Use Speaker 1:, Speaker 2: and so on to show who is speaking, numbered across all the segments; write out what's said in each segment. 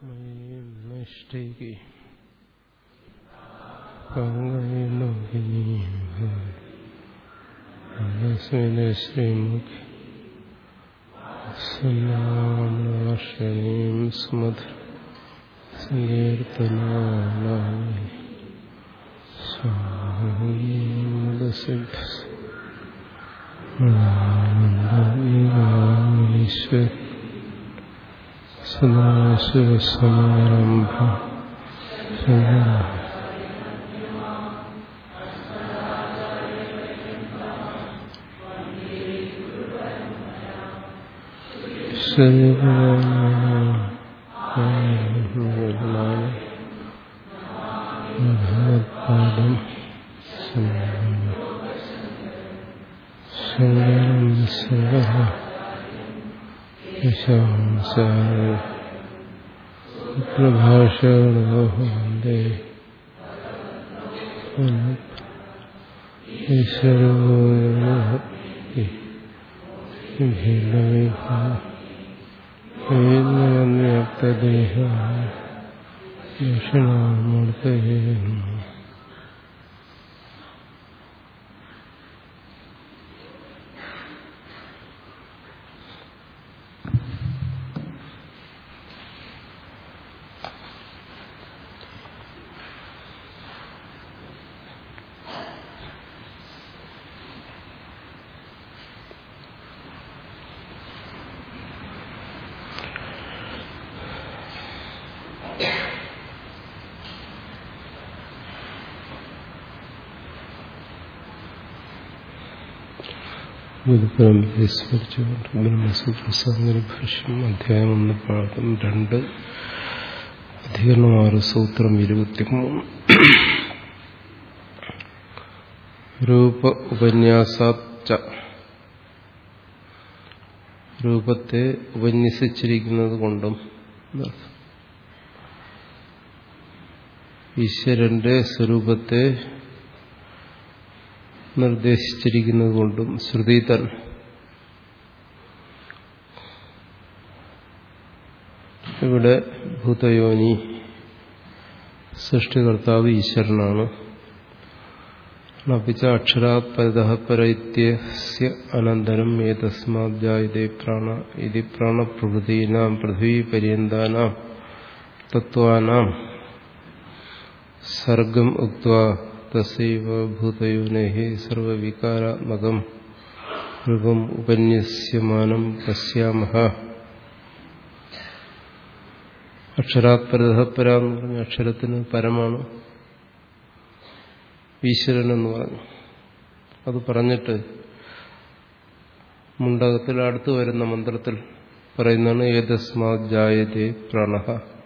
Speaker 1: നിഷ്ഠിക്ക് പങ്കയിലോകിനി ശ്രീമുഖി സന്നാമണീം സ്മധ സങ്കീർത്തനാളായി സ്വാമിസിദ്ധ ഈശ്വര സദാശിവസമാരംഭ ഭഗവത്പാദം ശങ്കരം ശങ്കര പ്രഭാഷണേ ഈശ്വരവ്യാപ്തദേഹ ദക്ഷിണാമൂർത്തേ ഗുരുപരം വിസ്മരിച്ചുകൊണ്ട് ബ്രഹ്മസൂത്രസാങ്കര ഭാഷ്യം അധ്യായം ഒന്ന് പാഠം രണ്ട് അധികരണം ആറ് സൂത്രം ഇരുപത്തിമൂന്ന് രൂപ ഉപന്യാസാച്ച രൂപത്തെ ഉപന്യസിച്ചിരിക്കുന്നത് കൊണ്ടും ഈശ്വരന്റെ സ്വരൂപത്തെ നിർദ്ദേശിച്ചിരിക്കുന്നത് കൊണ്ടും ശ്രുതി തൻ ഇവിടെ ഭൂതയോനി സൃഷ്ടികർത്താവ് ഈശ്വരനാണ് അപ്പിച്ച അക്ഷരാത് പരിതഃ പരൈത്യസ്യ അനന്തരം ഏതസ്മാദ്യായതേ പ്രാണ ഇതി പ്രാണപ്രഭൃതീനാം പൃഥ്വീ പര്യന്താനാം തത്വാനാം സർഗം ഉക്വാ തസൈവ ഭൂതയോനേ സർവവികാരാത്മകം രൂപം ഉപന്യസ്യമാനം പശ്യാമഹ അക്ഷരാത് പരതപര എന്ന് പറഞ്ഞ അക്ഷരത്തിന് പരമാണ് ഈശ്വരൻ എന്ന് പറഞ്ഞു അത് പറഞ്ഞിട്ട് മുണ്ടകത്തിൽ അടുത്തു വരുന്ന മന്ത്രത്തിൽ പറയുന്നതാണ് ഏതസ്മാത് ജായതേ പ്രണഹ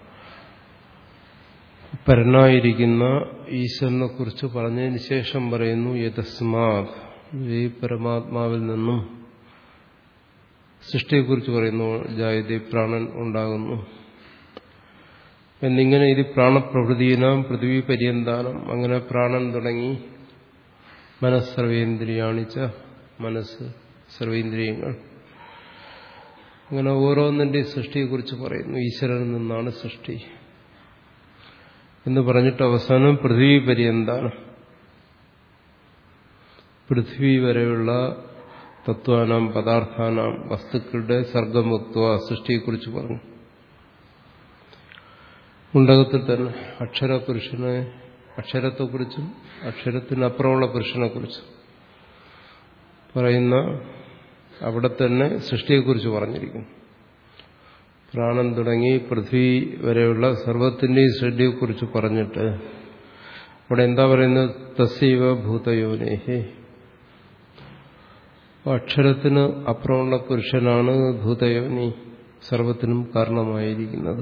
Speaker 1: പരനായിരിക്കുന്ന ഈശ്വരനെ കുറിച്ച് പറഞ്ഞതിന് ശേഷം പറയുന്നു യഥസ്മാത് ഈ പരമാത്മാവിൽ നിന്നും സൃഷ്ടിയെക്കുറിച്ച് പറയുന്നു ജായതി പ്രാണൻ ഉണ്ടാകുന്നു എന്നിങ്ങനെ ഇത് പ്രാണപ്രകൃതിനാം പൃഥ്വി പര്യന്താനം അങ്ങനെ പ്രാണൻ തുടങ്ങി മനസ്സർവേന്ദ്രിയാണിച്ച മനസ്സ് സർവേന്ദ്രിയങ്ങൾ അങ്ങനെ ഓരോന്നിന്റെ സൃഷ്ടിയെക്കുറിച്ച് പറയുന്നു ഈശ്വരനിൽ നിന്നാണ് സൃഷ്ടി എന്ന് പറഞ്ഞിട്ട് അവസാനം പൃഥ്വി പര്യന്താണ് പൃഥ്വി വരെയുള്ള തത്വാനാം പദാർത്ഥാനാം വസ്തുക്കളുടെ സർഗമുക്ത സൃഷ്ടിയെക്കുറിച്ച് പറഞ്ഞു ഉണ്ടകത്തിൽ തന്നെ അക്ഷരപുരുഷനെ അക്ഷരത്തെക്കുറിച്ചും അക്ഷരത്തിനപ്പുറമുള്ള പുരുഷനെക്കുറിച്ചും പറയുന്ന അവിടെ തന്നെ സൃഷ്ടിയെക്കുറിച്ച് പറഞ്ഞിരിക്കുന്നു പ്രാണൻ തുടങ്ങി പൃഥ്വി വരെയുള്ള സർവത്തിന്റെയും ശ്രദ്ധയെക്കുറിച്ച് പറഞ്ഞിട്ട് അവിടെ എന്താ പറയുന്നത് തസൈവ ഭൂതയോനേഹി അക്ഷരത്തിന് അപ്പുറമുള്ള പുരുഷനാണ് ഭൂതയോനി സർവത്തിനും കാരണമായിരിക്കുന്നത്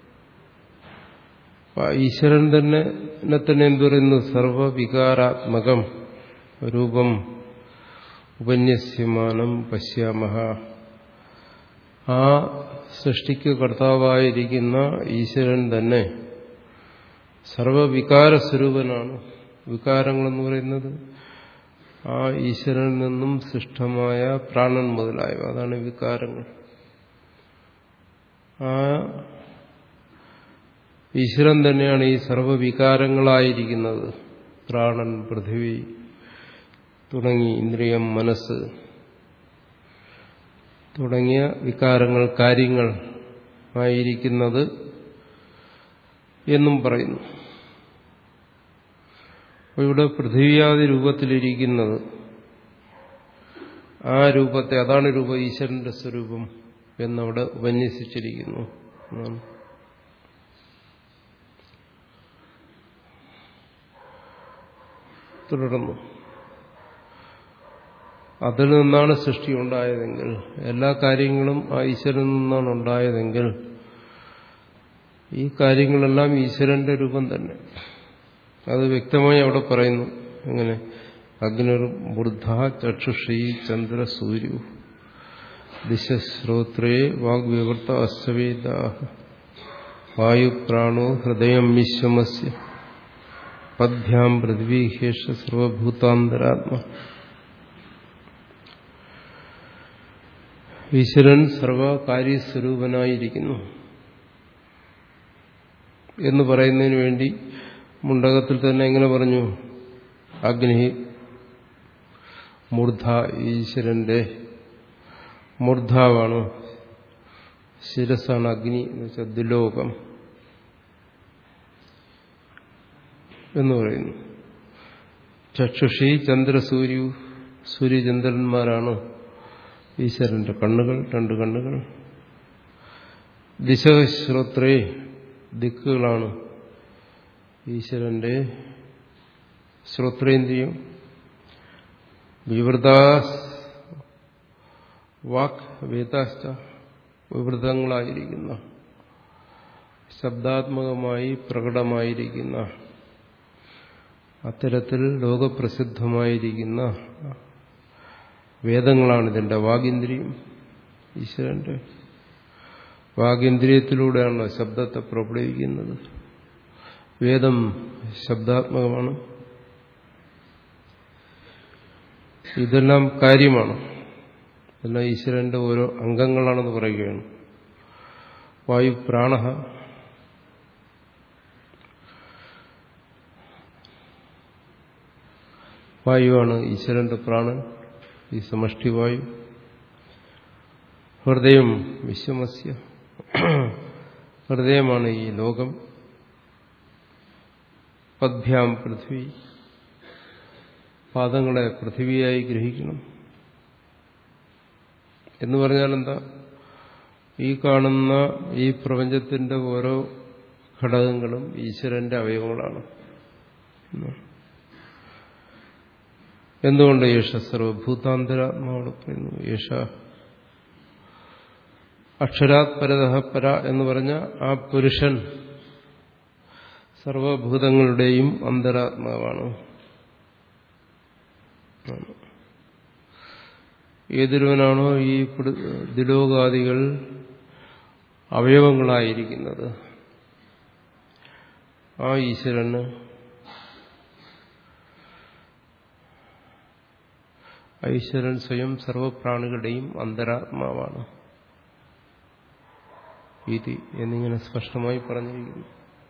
Speaker 1: ഈശ്വരൻ തന്നെ തന്നെ എന്തു പറയുന്നു സർവവികാരാത്മകം രൂപം ഉപന്യസ്യമാനം പശ്യാമഹ ആ സൃഷ്ടിക്ക് കർത്താവായിരിക്കുന്ന ഈശ്വരൻ തന്നെ സർവവികാര സ്വരൂപനാണ് വികാരങ്ങളെന്ന് പറയുന്നത് ആ ഈശ്വരനിൽ നിന്നും സൃഷ്ടമായ പ്രാണൻ മുതലായവ അതാണ് വികാരങ്ങൾ ആ ഈശ്വരൻ തന്നെയാണ് ഈ സർവവികാരങ്ങളായിരിക്കുന്നത് പ്രാണൻ പൃഥിവി തുടങ്ങി ഇന്ദ്രിയം മനസ്സ് തുടങ്ങിയ വികാരങ്ങൾ കാര്യങ്ങൾ ആയിരിക്കുന്നത് എന്നും പറയുന്നു അപ്പോൾ ഇവിടെ പൃഥ്വിയാദി രൂപത്തിലിരിക്കുന്നത് ആ രൂപത്തെ അതാണ് രൂപ ഈശ്വരന്റെ സ്വരൂപം എന്നവിടെ ഉപന്യസിച്ചിരിക്കുന്നു എന്നാണ് തുടർന്നു അതിൽ നിന്നാണ് സൃഷ്ടി ഉണ്ടായതെങ്കിൽ എല്ലാ കാര്യങ്ങളും ആ ഈശ്വരൻ നിന്നാണ് ഉണ്ടായതെങ്കിൽ ഈ കാര്യങ്ങളെല്ലാം ഈശ്വരന്റെ രൂപം തന്നെ അത് വ്യക്തമായി അവിടെ പറയുന്നു എങ്ങനെ അഗ്നിർ ബുദ്ധ ചക്ഷുഷി ചന്ദ്ര സൂര്യു ദിശശ്രോത്രേ വാഗ്വിവൃത്ത അസ്തവേദ വായുപ്രാണോ ഹൃദയം വിശ്വമസ്യ പദ്ഭ്യാം പൃഥ്വീഹേഷ സർവഭൂതാന്തരാത്മ ഈശ്വരൻ സർവകാര്യസ്വരൂപനായിരിക്കുന്നു എന്ന് പറയുന്നതിന് വേണ്ടി മുണ്ടകത്തിൽ തന്നെ എങ്ങനെ പറഞ്ഞു അഗ്നി മൂർധ ഈശ്വരന്റെ മൂർധാവാണ് ശിരസാണ് അഗ്നി എന്ന് വെച്ചാൽ ദുലോകം എന്ന് പറയുന്നു ചക്ഷുഷി ചന്ദ്രസൂര്യു സൂര്യചന്ദ്രന്മാരാണ് ഈശ്വരന്റെ കണ്ണുകൾ രണ്ട് കണ്ണുകൾ ദിശശ്രോത്രേ ദിക്കുകളാണ് ഈശ്വരന്റെ ശ്രോത്രേന്ദ്രിയം വിവൃതാസ് വാക് വേദാശ്ച വിവൃതങ്ങളായിരിക്കുന്ന ശബ്ദാത്മകമായി പ്രകടമായിരിക്കുന്ന അത്തരത്തിൽ ലോകപ്രസിദ്ധമായിരിക്കുന്ന വേദങ്ങളാണ് ഇതിന്റെ വാഗിന്ദ്രിയം ഈശ്വരന്റെ വാഗേന്ദ്രിയത്തിലൂടെയാണ് ശബ്ദത്തെ പുറപ്പെടുവിക്കുന്നത് വേദം ശബ്ദാത്മകമാണ് ഇതെല്ലാം കാര്യമാണ് ഇതെല്ലാം ഈശ്വരന്റെ ഓരോ അംഗങ്ങളാണെന്ന് പറയുകയാണ് വായു പ്രാണ വായുവാണ് ഈശ്വരന്റെ പ്രാണൻ ഈ സമഷ്ടി വായു ഹൃദയം വിശ്വമസ്യ ഹൃദയമാണ് ഈ ലോകം പദ്ഭ്യാം പൃഥ്വി പാദങ്ങളെ പൃഥ്വിയായി ഗ്രഹിക്കണം എന്ന് പറഞ്ഞാൽ എന്താ ഈ കാണുന്ന ഈ പ്രപഞ്ചത്തിന്റെ ഓരോ ഘടകങ്ങളും ഈശ്വരന്റെ അവയവങ്ങളാണ് എന്തുകൊണ്ട് യേശ സർവഭൂതാന്തരാത്മാവോട് പറയുന്നു യേശ അക്ഷരാത് പരതഃ പര എന്ന് പറഞ്ഞ ആ പുരുഷൻ സർവഭൂതങ്ങളുടെയും അന്തരാത്മാവാണ് ഏതൊരുവനാണോ ഈ ദിലോകാദികൾ അവയവങ്ങളായിരിക്കുന്നത് ആ ഈശ്വരന് ഈശ്വരൻ സ്വയം സർവപ്രാണികളുടെയും അന്തരാത്മാവാണ് ഇത് എന്നിങ്ങനെ സ്പഷ്ടമായി പറഞ്ഞിരിക്കുന്നു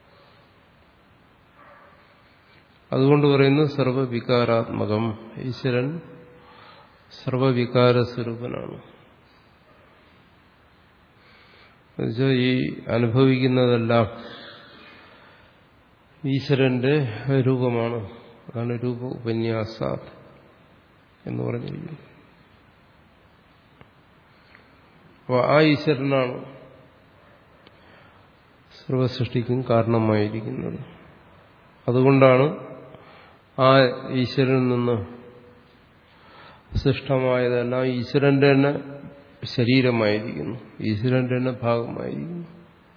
Speaker 1: അതുകൊണ്ട് പറയുന്നു സർവവികാരാത്മകം ഈശ്വരൻ സർവവികാര സ്വരൂപനാണ് എന്നുവെച്ചാൽ ഈ അനുഭവിക്കുന്നതെല്ലാം ഈശ്വരന്റെ രൂപമാണ് അതാണ് രൂപ ഉപന്യാസാത് എന്ന് പറഞ്ഞിരിക്കുന്നു അപ്പോൾ ആ ഈശ്വരനാണ് സർവസൃഷ്ടിക്കും കാരണമായിരിക്കുന്നത് അതുകൊണ്ടാണ് ആ ഈശ്വരനിൽ നിന്ന് സൃഷ്ടമായതെല്ലാം ഈശ്വരന്റെ തന്നെ ശരീരമായിരിക്കുന്നു ഈശ്വരന്റെ തന്നെ ഭാഗമായിരിക്കുന്നു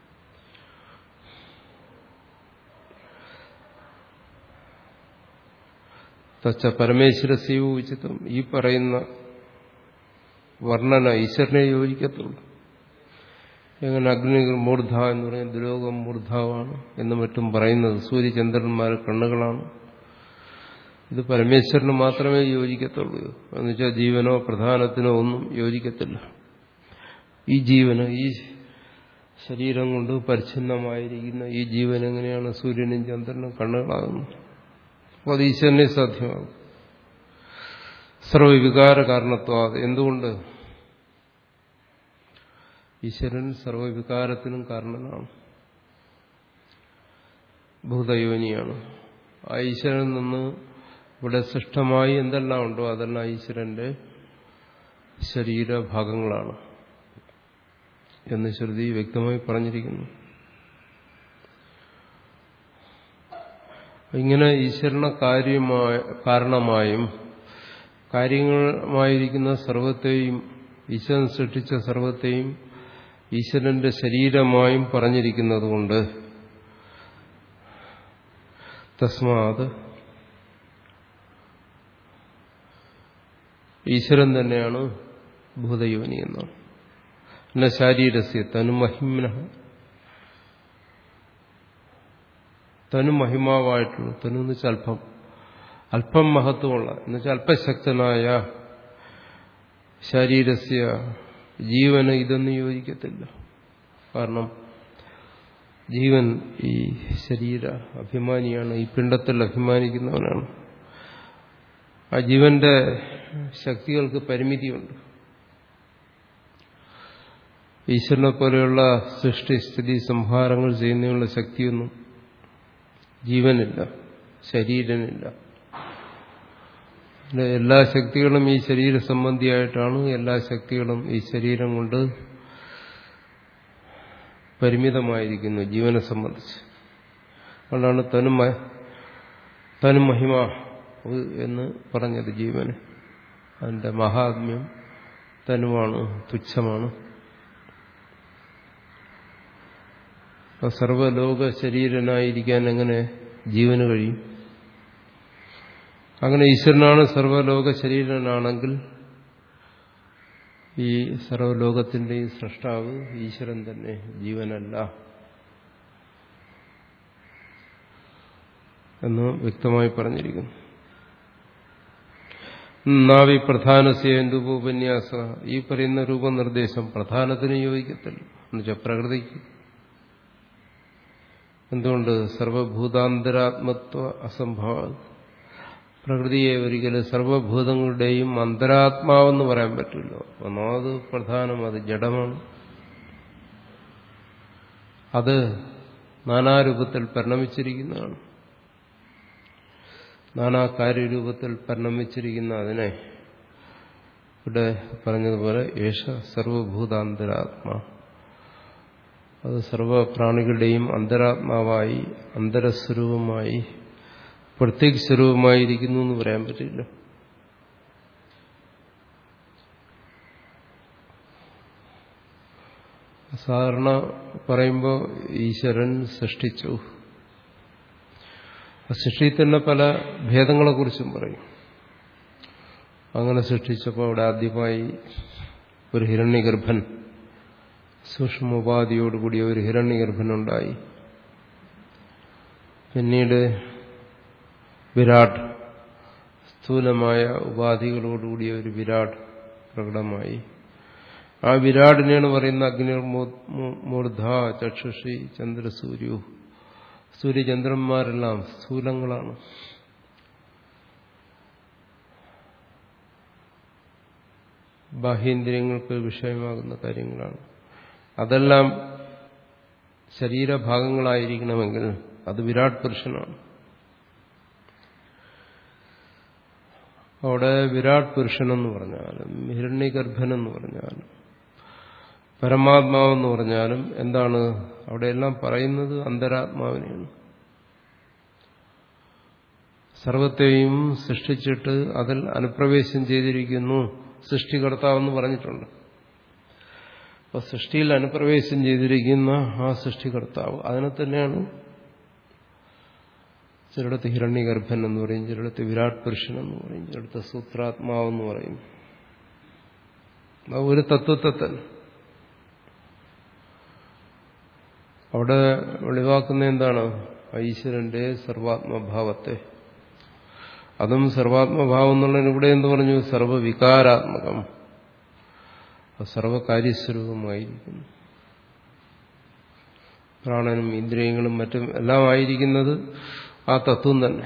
Speaker 1: തച്ച പരമേശ്വരസ്യവ ഉചിതം ഈ പറയുന്ന വർണ്ണന ഈശ്വരനെ യോജിക്കത്തുള്ളൂ എങ്ങനെ അഗ്നി മൂർധ എന്ന് പറയുന്ന ദുലോകം മൂർധാവാണ് എന്ന് മറ്റും പറയുന്നത് സൂര്യചന്ദ്രന്മാർ കണ്ണുകളാണ് ഇത് പരമേശ്വരന് മാത്രമേ യോജിക്കത്തുള്ളൂ എന്നുവെച്ചാൽ ജീവനോ പ്രധാനത്തിനോ ഒന്നും യോജിക്കത്തില്ല ഈ ജീവന് ഈ ശരീരം കൊണ്ട് പരിച്ഛിന്നമായിരിക്കുന്ന ഈ ജീവൻ എങ്ങനെയാണ് സൂര്യനും ചന്ദ്രനും കണ്ണുകളാകുന്നത് അപ്പോൾ അത് ഈശ്വരനെ സാധ്യമാകും സർവവികാര കാരണത്വം അത് എന്തുകൊണ്ട് ഈശ്വരൻ സർവവികാരത്തിനും കാരണനാണ് ഭൂതയോനിയാണ് ആ ഈശ്വരനിൽ നിന്ന് ഇവിടെ സൃഷ്ടമായി എന്തെല്ലാം ഉണ്ടോ അതെല്ലാം ഈശ്വരന്റെ ശരീരഭാഗങ്ങളാണ് എന്ന് ശ്രുതി വ്യക്തമായി പറഞ്ഞിരിക്കുന്നു ഇങ്ങനെ ഈശ്വരന കാര്യമായ കാരണമായും കാര്യങ്ങളുമായിരിക്കുന്ന സർവത്തെയും ഈശ്വരൻ സൃഷ്ടിച്ച സർവത്തെയും ഈശ്വരന്റെ ശരീരമായും പറഞ്ഞിരിക്കുന്നതുകൊണ്ട് തസ്മാത് ഈശ്വരൻ തന്നെയാണ് ഭൂതയോനി എന്നാണ് എന്ന ശാരീരസ്യ തനുമഹിമ്ന തനുമഹിമാവായിട്ടുള്ളൂ തനു എന്ന് വെച്ചാൽ അല്പം അല്പം മഹത്വമുള്ള എന്നുവെച്ചാൽ അല്പശക്തനായ ശരീരസ്യ ജീവന് ഇതൊന്നും യോജിക്കത്തില്ല കാരണം ജീവൻ ഈ ശരീര അഭിമാനിയാണ് ഈ പിണ്ടത്തിൽ അഭിമാനിക്കുന്നവനാണ് ആ ജീവന്റെ ശക്തികൾക്ക് പരിമിതിയുണ്ട് ഈശ്വരനെ പോലെയുള്ള സൃഷ്ടി സ്ഥിതി സംഹാരങ്ങൾ ചെയ്യുന്നതിനുള്ള ശക്തിയൊന്നും ജീവനില്ല ശരീരനില്ല എല്ലാ ശക്തികളും ഈ ശരീര സംബന്ധിയായിട്ടാണ് എല്ലാ ശക്തികളും ഈ ശരീരം കൊണ്ട് പരിമിതമായിരിക്കുന്നു ജീവനെ സംബന്ധിച്ച് അതുകൊണ്ടാണ് തനുമ തനുമഹിമ എന്ന് പറഞ്ഞത് ജീവന് അതിന്റെ മഹാത്മ്യം തനുവാണ് തുച്ഛമാണ് സർവലോക ശരീരനായിരിക്കാൻ എങ്ങനെ ജീവന് കഴിയും അങ്ങനെ ഈശ്വരനാണ് സർവലോക ശരീരനാണെങ്കിൽ ഈ സർവലോകത്തിന്റെയും സൃഷ്ടാവ് ഈശ്വരൻ തന്നെ ജീവനല്ല എന്ന് വ്യക്തമായി പറഞ്ഞിരിക്കുന്നു നാവി പ്രധാനസ്യ രൂപോപന്യാസ ഈ പറയുന്ന രൂപനിർദ്ദേശം പ്രധാനത്തിന് യോജിക്കത്തില്ല എന്നുവെച്ചാൽ പ്രകൃതിക്ക് എന്തുകൊണ്ട് സർവഭൂതാന്തരാത്മത്വ അസംഭവ പ്രകൃതിയെ ഒരിക്കലും സർവഭൂതങ്ങളുടെയും അന്തരാത്മാവെന്ന് പറയാൻ പറ്റില്ല ഒന്നാമത് പ്രധാനം അത് ജഡമാണ് അത് നാനാരൂപത്തിൽ പരിണമിച്ചിരിക്കുന്നതാണ് നാനാ കാര്യരൂപത്തിൽ പരിണമിച്ചിരിക്കുന്ന അതിനെ ഇവിടെ പറഞ്ഞതുപോലെ യേശ സർവഭൂതാന്തരാത്മാ അത് സർവപ്രാണികളുടെയും അന്തരാത്മാവായി അന്തരസ്വരൂപമായി പ്രത്യേക സ്വരൂപമായിരിക്കുന്നു എന്ന് പറയാൻ പറ്റില്ല സാധാരണ പറയുമ്പോൾ ഈശ്വരൻ സൃഷ്ടിച്ചു സൃഷ്ടിയിൽ തന്നെ പല ഭേദങ്ങളെക്കുറിച്ചും പറയും അങ്ങനെ സൃഷ്ടിച്ചപ്പോൾ അവിടെ ആദ്യമായി ഒരു ഹിരണ്യഗർഭൻ സൂക്ഷ്മോപാധിയോടുകൂടിയ ഒരു ഹിരണ്യഗർഭനുണ്ടായി പിന്നീട് വിരാട് സ്ഥൂലമായ ഉപാധികളോടുകൂടിയ ഒരു വിരാട് പ്രകടമായി ആ വിരാടിനെയാണ് പറയുന്ന അഗ്നിർമൂർധ ചക്ഷുഷി ചന്ദ്രസൂര്യു സൂര്യചന്ദ്രന്മാരെല്ലാം സ്ഥൂലങ്ങളാണ് ബാഹ്യേന്ദ്രിയങ്ങൾക്ക് വിഷയമാകുന്ന കാര്യങ്ങളാണ് അതെല്ലാം ശരീരഭാഗങ്ങളായിരിക്കണമെങ്കിൽ അത് വിരാട് പുരുഷനാണ് അവിടെ വിരാട് പുരുഷനെന്ന് പറഞ്ഞാലും ഹിരണ്യഗർഭനെന്ന് പറഞ്ഞാലും പരമാത്മാവെന്ന് പറഞ്ഞാലും എന്താണ് അവിടെയെല്ലാം പറയുന്നത് അന്തരാത്മാവിനെയാണ് സർവത്തെയും സൃഷ്ടിച്ചിട്ട് അതിൽ അനുപ്രവേശം ചെയ്തിരിക്കുന്നു സൃഷ്ടികർത്താവെന്ന് പറഞ്ഞിട്ടുണ്ട് അപ്പോൾ സൃഷ്ടിയിൽ അനുപ്രവേശം ചെയ്തിരിക്കുന്ന ആ സൃഷ്ടികർത്താവ് അതിനെ തന്നെയാണ് ചിലടത്ത് ഹിരണ്യഗർഭൻ എന്ന് പറയും ചിലടത്ത് വിരാട് പുരുഷൻ എന്ന് പറയും ചിലടത്ത് സൂത്രാത്മാവെന്ന് പറയും ഒരു തത്വത്തെ തന്നെ അവിടെ വെളിവാക്കുന്ന എന്താണ് ഈശ്വരന്റെ സർവാത്മഭാവത്തെ അതും സർവാത്മഭാവം എന്നുള്ളതിന് ഇവിടെ എന്ത് പറഞ്ഞു സർവവികാരാത്മകം സർവകാര്യസ്വരൂപമായിരിക്കുന്നു പ്രാണനും ഇന്ദ്രിയങ്ങളും മറ്റും എല്ലാം ആയിരിക്കുന്നത് ആ തത്വം തന്നെ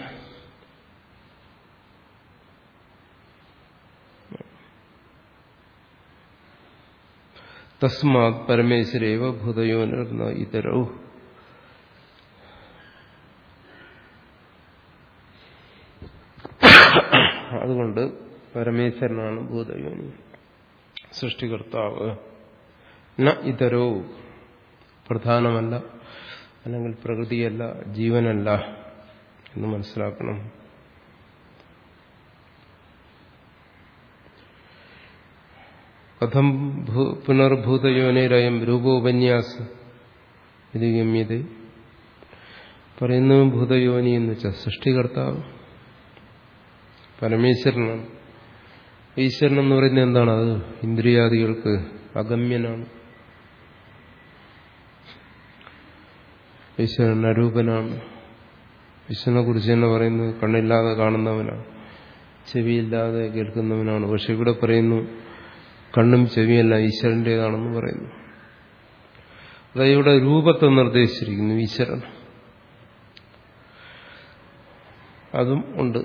Speaker 1: തസ്മാത് പരമേശ്വരേവ ഭൂതയോനിർന്ന ഇതരവും അതുകൊണ്ട് പരമേശ്വരനാണ് ഭൂതയോനി സൃഷ്ടികർത്താവ് ന ഇതരോ പ്രധാനമല്ല അല്ലെങ്കിൽ പ്രകൃതിയല്ല ജീവനല്ല എന്ന് മനസ്സിലാക്കണം കഥം പുനർഭൂതയോനിരയം രൂപോപന്യാസ ഇത് ഗമ്യത പറയുന്നു ഭൂതയോനി എന്ന് വെച്ചാൽ സൃഷ്ടികർത്താവ് പരമേശ്വരനാണ് ഈശ്വരൻ എന്ന് പറയുന്നത് എന്താണ് അത് ഇന്ദ്രിയാദികൾക്ക് അഗമ്യനാണ് ഈശ്വരൻ അരൂപനാണ് ഈശ്വരനെ കുറിച്ച് തന്നെ പറയുന്നത് കണ്ണില്ലാതെ കാണുന്നവനാണ് ചെവിയില്ലാതെ കേൾക്കുന്നവനാണ് പക്ഷെ ഇവിടെ പറയുന്നു കണ്ണും ചെവിയല്ല ഈശ്വരൻ്റെതാണെന്ന് പറയുന്നു അതായത് ഇവിടെ രൂപത്തെ നിർദ്ദേശിച്ചിരിക്കുന്നു ഈശ്വരൻ അതും ഉണ്ട്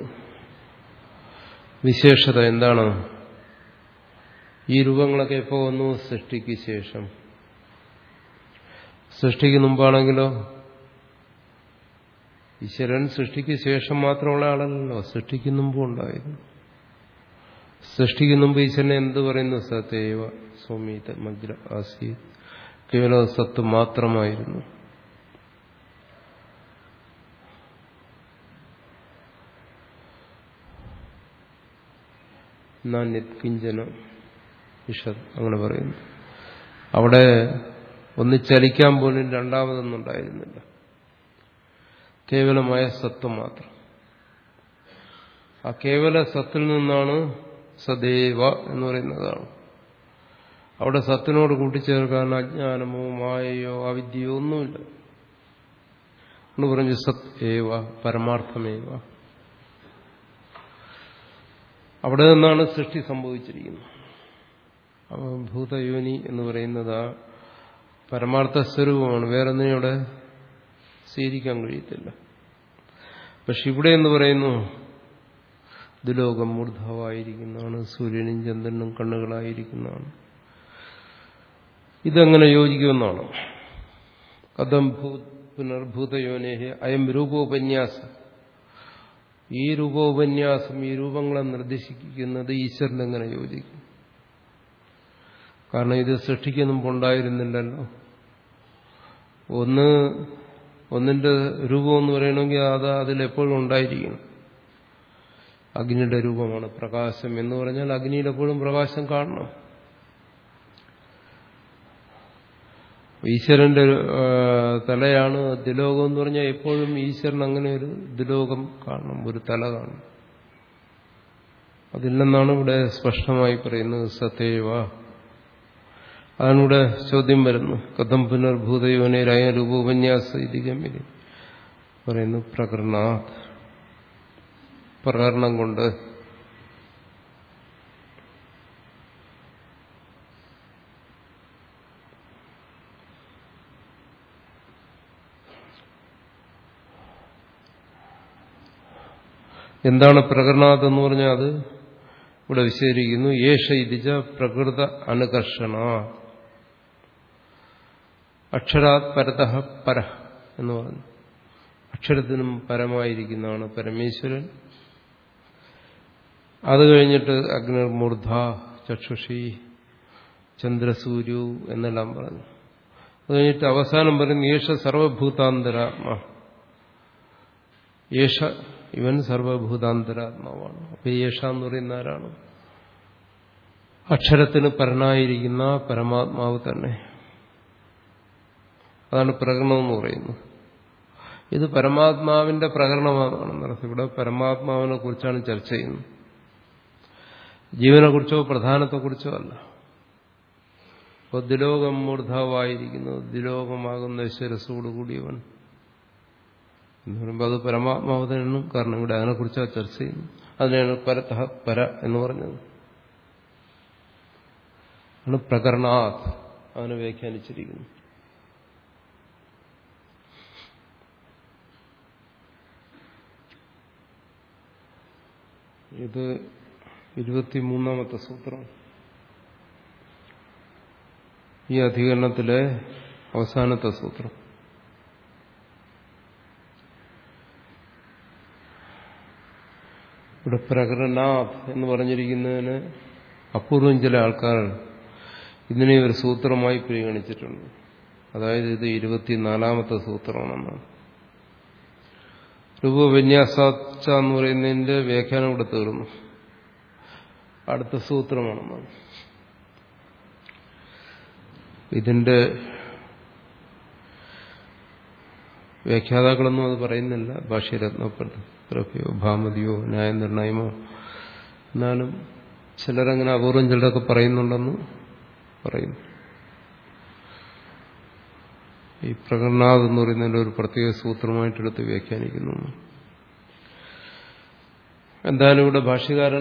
Speaker 1: വിശേഷത എന്താണ് ഈ രൂപങ്ങളൊക്കെ എപ്പോ വന്നു സൃഷ്ടിക്ക് ശേഷം സൃഷ്ടിക്ക് മുമ്പാണെങ്കിലോ ഈശ്വരൻ സൃഷ്ടിക്ക് ശേഷം മാത്രമുള്ള ആളല്ലല്ലോ സൃഷ്ടിക്ക് മുമ്പും ഉണ്ടായിരുന്നു സൃഷ്ടിക്ക് മുമ്പ് ഈശ്വരനെ എന്ത് പറയുന്നു സത്യവ സൗമീത മഗ്ര ആസി കേവലം സത്ത് മാത്രമായിരുന്നു കിഞ്ചന ഇഷത് അങ്ങനെ പറയുന്നു അവിടെ ഒന്ന് ചലിക്കാൻ പോലും രണ്ടാമതൊന്നും ഉണ്ടായിരുന്നില്ല കേവലമായ സത്വം മാത്രം ആ കേവല സത്തിൽ നിന്നാണ് സദൈവ എന്ന് പറയുന്നതാണ് അവിടെ സത്തിനോട് കൂട്ടിച്ചേർക്കാൻ അജ്ഞാനമോ മായയോ അവിദ്യയോ ഒന്നുമില്ല എന്ന് പറഞ്ഞു സത് ഏവ പരമാർത്ഥമേവ അവിടെ നിന്നാണ് സൃഷ്ടി സംഭവിച്ചിരിക്കുന്നത് അപ്പോൾ ഭൂതയോനി എന്ന് പറയുന്നത് ആ പരമാർത്ഥ സ്വരൂപമാണ് വേറൊന്നിനും ഇവിടെ സ്വീകരിക്കാൻ കഴിയത്തില്ല പക്ഷെ ഇവിടെ എന്ന് പറയുന്നു ദുലോകം മൂർധാവായിരിക്കുന്നതാണ് സൂര്യനും ചന്ദ്രനും കണ്ണുകളായിരിക്കുന്നതാണ് ഇതെങ്ങനെ യോജിക്കുമെന്നാണ് കഥം ഭൂ പുനർഭൂതയോനേഹ അയം രൂപോപന്യാസം ഈ രൂപോപന്യാസം ഈ രൂപങ്ങളെ നിർദ്ദേശിക്കുന്നത് ഈശ്വരൻ എങ്ങനെ യോജിക്കും കാരണം ഇത് സൃഷ്ടിക്ക് മുമ്പുണ്ടായിരുന്നില്ലല്ലോ ഒന്ന് ഒന്നിന്റെ രൂപം എന്ന് പറയണമെങ്കിൽ അത് അതിലെപ്പോഴും ഉണ്ടായിരിക്കണം അഗ്നിയുടെ രൂപമാണ് പ്രകാശം എന്ന് പറഞ്ഞാൽ അഗ്നിയിൽ എപ്പോഴും പ്രകാശം കാണണം ഈശ്വരന്റെ തലയാണ് ദിലോകം എന്ന് പറഞ്ഞാൽ എപ്പോഴും ഈശ്വരൻ അങ്ങനെ ഒരു ദിലോകം കാണണം ഒരു തല കാണണം അതില്ലെന്നാണ് ഇവിടെ സ്പഷ്ടമായി പറയുന്നത് സത്യവ അതാണ് ഇവിടെ ചോദ്യം വരുന്നു കഥം പുനർഭൂതയോനരായ രൂപോപന്യാസ ഇതികമ്മിരി പറയുന്നു പ്രകരണാത് പ്രകരണം കൊണ്ട് എന്താണ് പ്രകരണാത് എന്ന് പറഞ്ഞാൽ അത് ഇവിടെ വിശദീകരിക്കുന്നു യേശ ഇതിജ പ്രകൃത അനുകർഷണ അക്ഷരാത് പരത പര എന്ന് പറഞ്ഞു അക്ഷരത്തിനും പരമായിരിക്കുന്നതാണ് പരമേശ്വരൻ അത് കഴിഞ്ഞിട്ട് അഗ്നിർമൂർധ ചക്ഷുഷി ചന്ദ്രസൂര്യു എന്നെല്ലാം പറഞ്ഞു അത് കഴിഞ്ഞിട്ട് അവസാനം പറയുന്നു യേശ സർവഭൂതാന്തരാത്മ യേശ ഇവൻ സർവഭൂതാന്തരാത്മാവാണ് അപ്പൊ യേശ എന്ന് പറയുന്ന ആരാണ് അക്ഷരത്തിന് പരനായിരിക്കുന്ന പരമാത്മാവ് തന്നെ അതാണ് പ്രകടനം എന്ന് പറയുന്നത് ഇത് പരമാത്മാവിന്റെ പ്രകടനമാണെന്ന് ഇവിടെ പരമാത്മാവിനെ കുറിച്ചാണ് ചർച്ച ചെയ്യുന്നത് ജീവനെ കുറിച്ചോ പ്രധാനത്തെക്കുറിച്ചോ അല്ല അപ്പോൾ ദിലോകം മൂർധാവായിരിക്കുന്നു ദിലോകമാകുന്ന ശിരസോടുകൂടിയവൻ എന്ന് പറയുമ്പോൾ അത് പരമാത്മാവ് തന്നെയാണ് കാരണം ഇവിടെ അതിനെക്കുറിച്ചാണ് ചർച്ച ചെയ്യുന്നു അതിനാണ് പരതഃ പര എന്ന് പറഞ്ഞത് ആണ് പ്രകരണാത് അതിനെ വ്യാഖ്യാനിച്ചിരിക്കുന്നു ഇത് ഇരുപത്തിമൂന്നാമത്തെ സൂത്രം ഈ അധികരണത്തിലെ അവസാനത്തെ സൂത്രം ഇവിടെ പ്രകടനാഥ് എന്ന് പറഞ്ഞിരിക്കുന്നതിന് അപൂർവം ചില ആൾക്കാർ ഇതിനെ ഒരു സൂത്രമായി പരിഗണിച്ചിട്ടുണ്ട് അതായത് ഇത് ഇരുപത്തിനാലാമത്തെ സൂത്രമാണെന്നാണ് രൂപവിന്യാസാച്ച എന്ന് പറയുന്നതിന്റെ വ്യാഖ്യാനം ഇവിടെ തീർന്നു അടുത്ത സൂത്രമാണെന്നാണ് ഇതിന്റെ വ്യാഖ്യാതാക്കളൊന്നും അത് പറയുന്നില്ല ഭാഷ്യരത്നപ്രഭയോ ഭാമതിയോ ന്യായനിർണയമോ എന്നാലും ചിലരങ്ങനെ അപൂർവം ചിലരൊക്കെ പറയുന്നുണ്ടെന്ന് പറയുന്നു ഈ പ്രകടനാഥ് എന്ന് പറയുന്നതിന്റെ ഒരു പ്രത്യേക സൂത്രമായിട്ടെടുത്ത് വ്യാഖ്യാനിക്കുന്നു എന്തായാലും ഇവിടെ ഭാഷ്യകാരൻ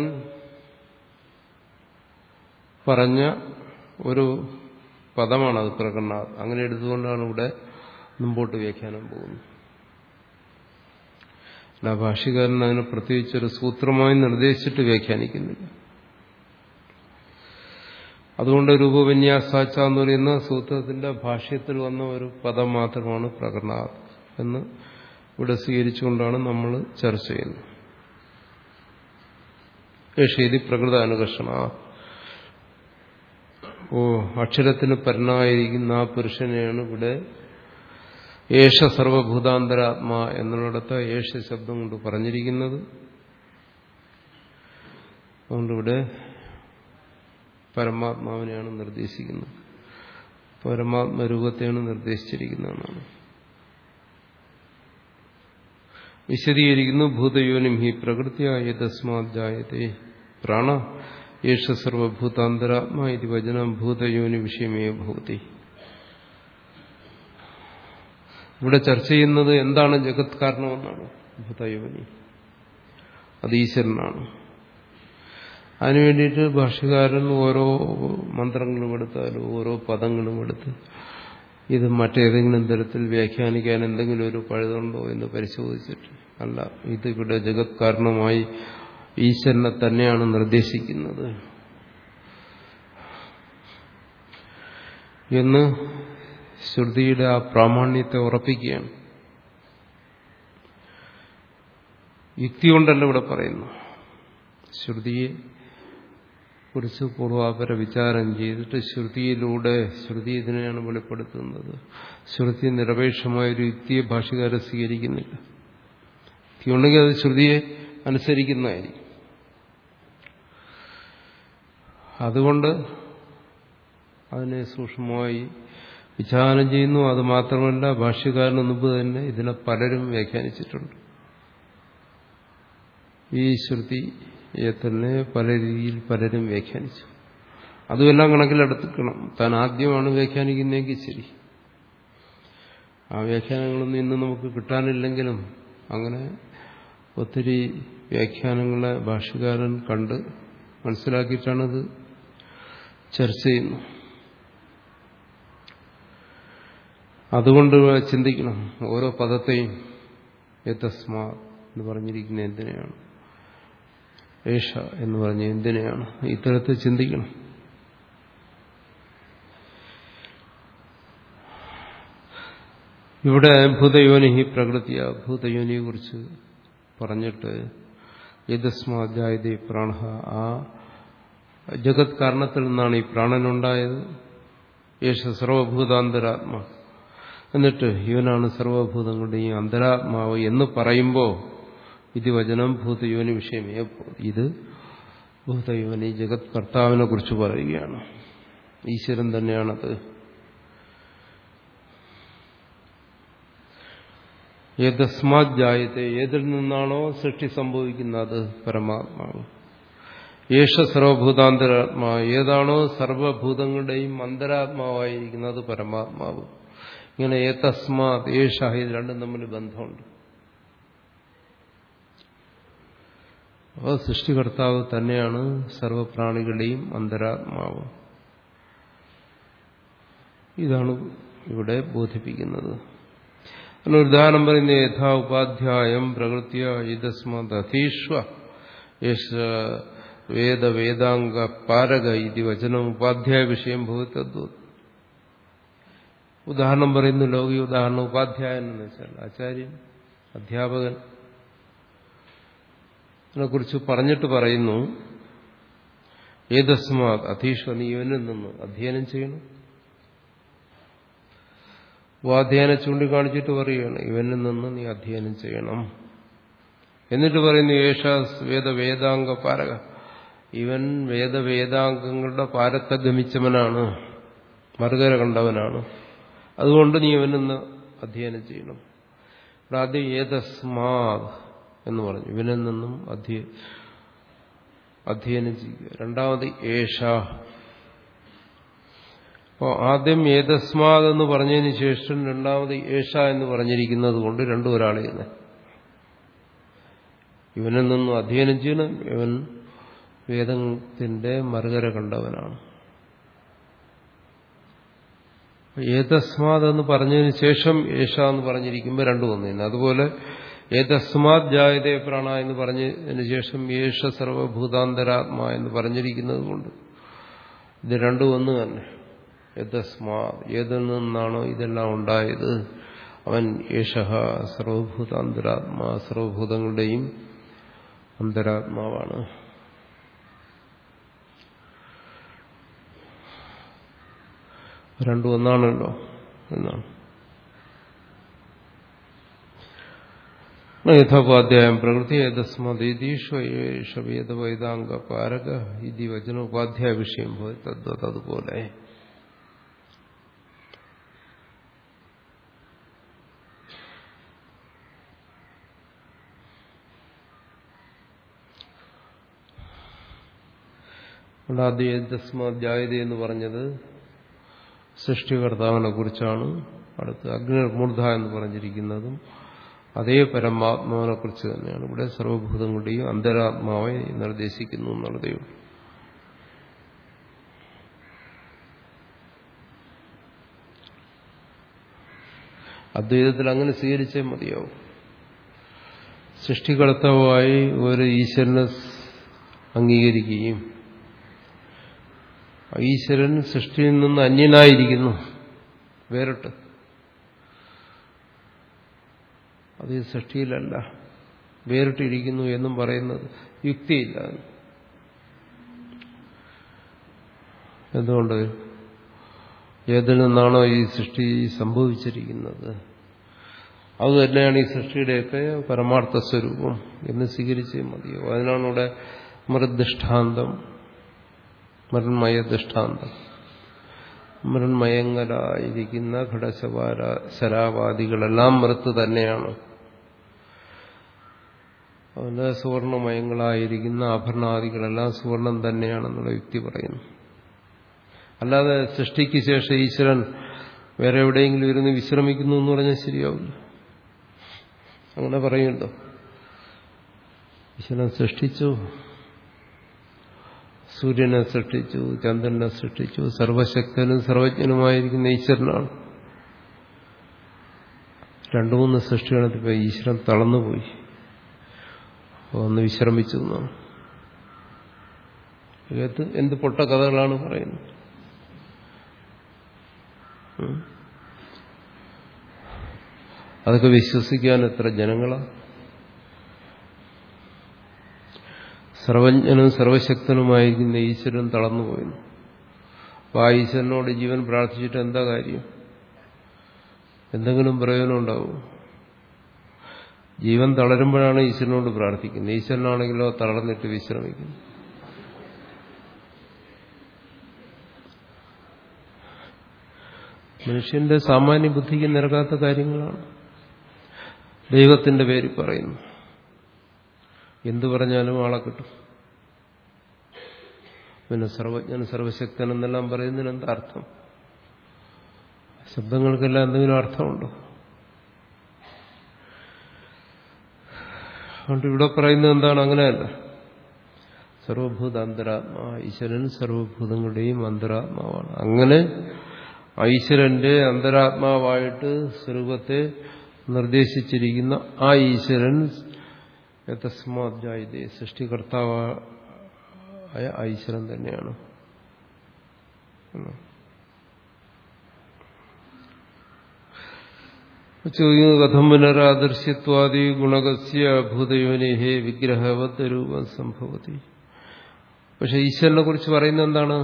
Speaker 1: പറഞ്ഞ ഒരു പദമാണ് അത് പ്രകടനാഥ് അങ്ങനെ എടുത്തുകൊണ്ടാണ് ഇവിടെ മുമ്പോട്ട് വ്യാഖ്യാനം പോകുന്നത് അല്ല ഭാഷ്യകാരൻ അതിനെ പ്രത്യേകിച്ചൊരു സൂത്രമായി നിർദ്ദേശിച്ചിട്ട് വ്യാഖ്യാനിക്കുന്നില്ല അതുകൊണ്ട് രൂപവിന്യാസാച്ച എന്ന് പറയുന്ന സൂത്രത്തിന്റെ ഭാഷ്യത്തിൽ വന്ന ഒരു പദം മാത്രമാണ് പ്രകടനാഥ് എന്ന് ഇവിടെ സ്വീകരിച്ചുകൊണ്ടാണ് നമ്മൾ ചർച്ച ചെയ്യുന്നത് യേശേതി പ്രകൃത അനുകർഷണ ഓ അക്ഷരത്തിന് പരനായിരിക്കുന്ന ആ പുരുഷനെയാണ് ഇവിടെ യേശ സർവഭൂതാന്തരാത്മാ എന്നുള്ളിടത്ത് യേശ ശബ്ദം കൊണ്ട് പറഞ്ഞിരിക്കുന്നത് അതുകൊണ്ടിവിടെ പരമാത്മാവിനെയാണ് നിർദ്ദേശിക്കുന്നത് പരമാത്മരൂപത്തെയാണ് നിർദ്ദേശിച്ചിരിക്കുന്നതെന്നാണ് വിശദീകരിക്കുന്നു ഭൂതയോനിം ഹി പ്രകൃതിയായ തസ്മാജായത്തെ പ്രാണ യേശ സർവഭൂതാന്തരാത്മാ ഇത് വചനം ഭൂതയോനി വിഷയമേ ഭൂതി ഇവിടെ ചർച്ച ചെയ്യുന്നത് എന്താണ് ജഗത് കാരണമെന്നാണ് ഭൂതയോനി അത് ഈശ്വരനാണ് അതിനു വേണ്ടിയിട്ട് ഭാഷ്യകാരൻ ഓരോ മന്ത്രങ്ങളും എടുത്താലും ഓരോ പദങ്ങളും എടുത്ത് ഇത് മറ്റേതെങ്കിലും തരത്തിൽ വ്യാഖ്യാനിക്കാൻ എന്തെങ്കിലും ഒരു പഴുതുണ്ടോ എന്ന് പരിശോധിച്ചിട്ട് അല്ല ഇത് ഇവിടെ ജഗത് കാരണമായി ഈശ്വരനെ തന്നെയാണ് നിർദ്ദേശിക്കുന്നത് എന്ന് ശ്രുതിയുടെ ആ പ്രാമാണ്യത്തെ ഉറപ്പിക്കുകയാണ് യുക്തി കൊണ്ടല്ല ഇവിടെ പറയുന്നു ശ്രുതിയെ കുറിച്ച് പൂർവാപര വിചാരം ചെയ്തിട്ട് ശ്രുതിയിലൂടെ ശ്രുതി ഇതിനെയാണ് വെളിപ്പെടുത്തുന്നത് ശ്രുതി നിരപേക്ഷമായ ഒരു യുക്തിയെ ഭാഷകാരെ സ്വീകരിക്കുന്നില്ല യുക്തി ഉണ്ടെങ്കിൽ അത് ശ്രുതിയെ അനുസരിക്കുന്നതായിരിക്കും അതുകൊണ്ട് അതിനെ സൂക്ഷ്മമായി വിചാരം ചെയ്യുന്നു അത് മാത്രമല്ല ഭാഷ്യകാരന് മുമ്പ് തന്നെ ഇതിനെ പലരും വ്യാഖ്യാനിച്ചിട്ടുണ്ട് ഈ ശ്രുതിയെ തന്നെ പല രീതിയിൽ പലരും വ്യാഖ്യാനിച്ചു അതുമെല്ലാം കണക്കിലെടുക്കണം താൻ ആദ്യമാണ് വ്യാഖ്യാനിക്കുന്നതെങ്കിൽ ശരി ആ വ്യാഖ്യാനങ്ങളൊന്നും ഇന്ന് നമുക്ക് കിട്ടാനില്ലെങ്കിലും അങ്ങനെ ഒത്തിരി വ്യാഖ്യാനങ്ങളെ ഭാഷകാരൻ കണ്ട് മനസ്സിലാക്കിയിട്ടാണത് ചർച്ച ചെയ്യുന്നു അതുകൊണ്ട് ചിന്തിക്കണം ഓരോ പദത്തെയും ഏതസ്മാ എന്ന് പറഞ്ഞിരിക്കുന്ന എന്തിനെയാണ് ഏഷ എന്ന് പറഞ്ഞ എന്തിനെയാണ് ഇത്തരത്തിൽ ചിന്തിക്കണം ഇവിടെ ഭൂതയോനി പ്രകൃതിയ ഭൂതയോനിയെ കുറിച്ച് പറഞ്ഞിട്ട് ഏതസ്മാധ്യായതി പ്രാണ ആ ജഗത് കാരണത്തിൽ നിന്നാണ് ഈ പ്രാണനുണ്ടായത് യേശ സർവഭൂതാന്തരാത്മ എന്നിട്ട് ഇവനാണ് സർവഭൂതങ്ങളുടെയും അന്തരാത്മാവ് എന്ന് പറയുമ്പോൾ ഇത് വചനം ഭൂതയോനി വിഷയമേ ഇത് ഭൂതയോനി ജഗത് കർത്താവിനെ കുറിച്ച് പറയുകയാണ് ഈശ്വരൻ തന്നെയാണത് ഏതസ്മാത് ജായത്തെ ഏതിൽ നിന്നാണോ സൃഷ്ടി സംഭവിക്കുന്നത് പരമാത്മാവ് യേശ സർവഭൂതാന്തരാത്മാ ഏതാണോ സർവഭൂതങ്ങളുടെയും അന്തരാത്മാവായിരിക്കുന്നത് പരമാത്മാവ് ഇങ്ങനെ ഏതസ്മാത് ഏഷ ഇത് രണ്ടും തമ്മിൽ ബന്ധമുണ്ട് അപ്പോൾ സൃഷ്ടികർത്താവ് തന്നെയാണ് സർവപ്രാണികളുടെയും അന്തരാത്മാവ് ഇതാണ് ഇവിടെ ബോധിപ്പിക്കുന്നത് അതിന് ഉദാഹരണം പറയുന്ന യഥാ ഉപാധ്യായം പ്രകൃത്യ ഇതസ്മത് അധീഷ്വ യേശ വേദ വേദാംഗ പാരക ഇതി വചനം ഉപാധ്യായ വിഷയം ഭൂതത്വ ഉദാഹരണം പറയുന്നു ലൗകിക ഉദാഹരണം ഉപാധ്യായൻ എന്ന് വെച്ചാൽ ആചാര്യൻ അധ്യാപകൻ കുറിച്ച് പറഞ്ഞിട്ട് പറയുന്നു ഏതസ്മാ അധീഷ നീ ഇവനിൽ നിന്ന് അധ്യയനം ചെയ്യണം ഉപാധ്യായനെ ചൂണ്ടിക്കാണിച്ചിട്ട് പറയുകയാണ് ഇവനിൽ നിന്ന് നീ അധ്യയനം ചെയ്യണം എന്നിട്ട് പറയുന്നു യേശ വേദ വേദാംഗ പാരക ഇവൻ വേദവേദാംഗങ്ങളുടെ പാരത്തെ ഗമിച്ചവനാണ് മറുകര കണ്ടവനാണ് അതുകൊണ്ട് നീ ഇവനിൽ നിന്ന് അധ്യയനം ചെയ്യണം ഇവിടെ ആദ്യം ഏതസ്മാത് എന്ന് പറഞ്ഞു ഇവനിൽ നിന്നും അധ്യ അധ്യയനം ചെയ്യുക രണ്ടാമത് ഏഷ അപ്പോൾ ആദ്യം ഏതസ്മാത് എന്ന് പറഞ്ഞതിന് ശേഷം രണ്ടാമത് ഏഷ എന്ന് പറഞ്ഞിരിക്കുന്നത് കൊണ്ട് രണ്ടും ഒരാളെ തന്നെ ഇവനിൽ നിന്നും അധ്യയനം ചെയ്യണം ഇവൻ വേദത്തിന്റെ മറുകര കണ്ടവനാണ് ഏതസ്മാത് എന്ന് പറഞ്ഞതിന് ശേഷം ഏഷ എന്ന് പറഞ്ഞിരിക്കുമ്പോൾ രണ്ടും ഒന്നു അതുപോലെ ഏതസ്മാത് ജായതേ പ്രാണ എന്ന് പറഞ്ഞതിന് ശേഷം യേശ സർവഭൂതാന്തരാത്മ എന്ന് പറഞ്ഞിരിക്കുന്നത് കൊണ്ട് ഇത് രണ്ടും ഒന്ന് തന്നെ ഏതസ്മാ ഏതിൽ നിന്നാണോ ഇതെല്ലാം ഉണ്ടായത് അവൻ യേശ സർവഭൂതാന്തരാത്മാ സർവഭൂതങ്ങളുടെയും അന്തരാത്മാവാണ് രണ്ടും ഒന്നാണല്ലോ എന്നാണ് യഥോപാധ്യായം പ്രകൃതി ഏതസ്മതീതീഷ്വേഷ വേദാംഗ പാരക ഇതി വചന ഉപാധ്യായ വിഷയം പോയി തദ്വത് അതുപോലെ ആദ്യസ്മാധ്യായത എന്ന് പറഞ്ഞത് സൃഷ്ടികർത്താവിനെ കുറിച്ചാണ് അടുത്ത് അഗ്നിർമൂർധ എന്ന് പറഞ്ഞിരിക്കുന്നതും അതേ പരമാത്മാവിനെ കുറിച്ച് തന്നെയാണ് ഇവിടെ സർവഭൂതങ്ങളുടെയും അന്തരാത്മാവെ നിർദ്ദേശിക്കുന്നു എന്നുള്ളതേ ഉള്ളൂ അദ്വൈതത്തിൽ അങ്ങനെ സ്വീകരിച്ചേ മതിയാവും സൃഷ്ടികർത്താവായി ഒരു ഈശ്വരനെ അംഗീകരിക്കുകയും ഈശ്വരൻ സൃഷ്ടിയിൽ നിന്ന് അന്യനായിരിക്കുന്നു വേറിട്ട് അത് ഈ സൃഷ്ടിയിലല്ല വേറിട്ടിരിക്കുന്നു എന്നും പറയുന്നത് യുക്തിയില്ല എന്തുകൊണ്ട് ഏതിൽ നിന്നാണോ ഈ സൃഷ്ടി സംഭവിച്ചിരിക്കുന്നത് അത് തന്നെയാണ് ഈ സൃഷ്ടിയുടെയൊക്കെ പരമാർത്ഥ സ്വരൂപം എന്ന് സ്വീകരിച്ചേ മതിയോ അതിനാണ് ഇവിടെ മൃദൃഷ്ടാന്തം മൃന്മയ ദൃഷ്ടാന്തം മൃന്മയങ്ങളായിരിക്കുന്ന ഘടശവാര ശരാവാദികളെല്ലാം മൃത്ത് തന്നെയാണ് അവന് സുവർണമയങ്ങളായിരിക്കുന്ന ആഭരണാദികളെല്ലാം സുവർണം തന്നെയാണെന്നുള്ള യുക്തി പറയുന്നു അല്ലാതെ സൃഷ്ടിക്ക് ശേഷം ഈശ്വരൻ വേറെ എവിടെയെങ്കിലും ഇരുന്ന് വിശ്രമിക്കുന്നു എന്ന് പറഞ്ഞാൽ ശരിയാവില്ല അങ്ങനെ പറയുമല്ലോ ഈശ്വരൻ സൃഷ്ടിച്ചു സൂര്യനെ സൃഷ്ടിച്ചു ചന്ദ്രനെ സൃഷ്ടിച്ചു സർവശക്തനും സർവജ്ഞനുമായിരിക്കുന്ന ഈശ്വരനാണ് രണ്ടു മൂന്ന് സൃഷ്ടികളത്തിപ്പോ ഈശ്വരൻ തളർന്നുപോയി ഒന്ന് വിശ്രമിച്ചു എന്നാണ് ഇതിനകത്ത് എന്ത് പൊട്ട കഥകളാണ് പറയുന്നത് അതൊക്കെ വിശ്വസിക്കാൻ എത്ര ജനങ്ങളാണ് സർവജ്ഞനും സർവശക്തനുമായിരിക്കുന്ന ഈശ്വരൻ തളർന്നുപോയിരുന്നു അപ്പോൾ ആ ഈശ്വരനോട് ജീവൻ പ്രാർത്ഥിച്ചിട്ട് എന്താ കാര്യം എന്തെങ്കിലും പ്രയോജനം ഉണ്ടാവും ജീവൻ തളരുമ്പോഴാണ് ഈശ്വരനോട് പ്രാർത്ഥിക്കുന്നത് ഈശ്വരനാണെങ്കിലോ തളർന്നിട്ട് വിശ്രമിക്കുന്നു മനുഷ്യന്റെ സാമാന്യ ബുദ്ധിക്ക് നിരക്കാത്ത കാര്യങ്ങളാണ് ദൈവത്തിന്റെ പേര് പറയുന്നു എന്തു പറഞ്ഞാലും ആളെ കിട്ടും പിന്നെ സർവജ്ഞൻ സർവശക്തൻ എന്നെല്ലാം പറയുന്നതിന് എന്താ അർത്ഥം ശബ്ദങ്ങൾക്കെല്ലാം എന്തെങ്കിലും അർത്ഥമുണ്ടോ അതുകൊണ്ട് ഇവിടെ പറയുന്നത് എന്താണ് അങ്ങനെയല്ല സർവഭൂത അന്തരാത്മാ ഈശ്വരൻ സർവഭൂതങ്ങളുടെയും അന്തരാത്മാവാണ് അങ്ങനെ ഈശ്വരന്റെ അന്തരാത്മാവായിട്ട് സ്വരൂപത്തെ നിർദ്ദേശിച്ചിരിക്കുന്ന ആ ഈശ്വരൻ യഥസ്മാജായതേ സൃഷ്ടികർത്താവായ ഈശ്വരൻ തന്നെയാണ് ചോദിക്കുന്നത് കഥം പുനരാദർശ്യത്വാദി ഗുണകസ്യ ഭൂതയോനിഹേ വിഗ്രഹവത് രൂപം സംഭവതി പക്ഷെ ഈശ്വരനെ കുറിച്ച് പറയുന്നത് എന്താണ്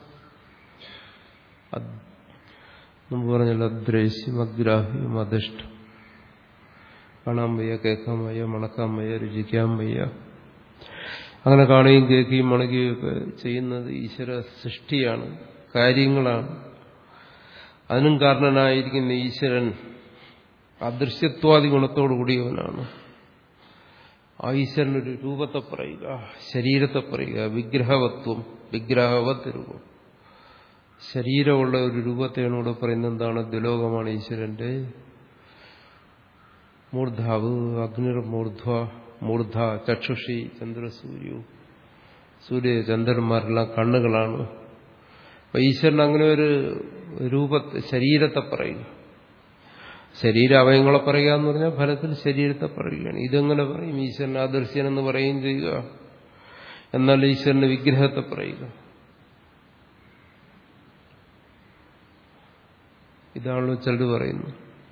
Speaker 1: മുമ്പ് പറഞ്ഞല്ലോ അദ്രേശ്യം അഗ്രാഹ്യം അധിഷ്ഠം കാണാൻ വയ്യ കേൾക്കാൻ വയ്യ മണക്കാൻ വയ്യ രുചിക്കാൻ വയ്യ അങ്ങനെ കാണുകയും കേൾക്കുകയും മണക്കുകയും ഒക്കെ ചെയ്യുന്നത് ഈശ്വര സൃഷ്ടിയാണ് കാര്യങ്ങളാണ് അതിനും കാരണനായിരിക്കുന്ന ഈശ്വരൻ അദൃശ്യത്വാദി ഗുണത്തോടു കൂടിയവനാണ് ആ ഈശ്വരനൊരു രൂപത്തെ പറയുക ശരീരത്തെ പറയുക വിഗ്രഹവത്വം വിഗ്രഹവത്ത് രൂപം ശരീരമുള്ള ഒരു രൂപത്തെയാണ് ഇവിടെ പറയുന്നത് എന്താണ് ദുലോകമാണ് ഈശ്വരന്റെ മൂർധാവ് അഗ്നിർമൂർധ്വ മൂർധ ചക്ഷുഷി ചന്ദ്രസൂര്യു സൂര്യ ചന്ദ്രന്മാരെല്ലാം കണ്ണുകളാണ് അപ്പൊ ഈശ്വരൻ അങ്ങനെ ഒരു രൂപത്തെ ശരീരത്തെ പറയുക ശരീര അവയങ്ങളെ പറയുക എന്ന് പറഞ്ഞാൽ ഫലത്തിൽ ശരീരത്തെ പറയുകയാണ് ഇതെങ്ങനെ പറയും ഈശ്വരൻ ആദർശ്യനെന്ന് പറയുകയും ചെയ്യുക എന്നാൽ ഈശ്വരന്റെ വിഗ്രഹത്തെ പറയുക ഇതാണല്ലോ ചിലത് പറയുന്നത്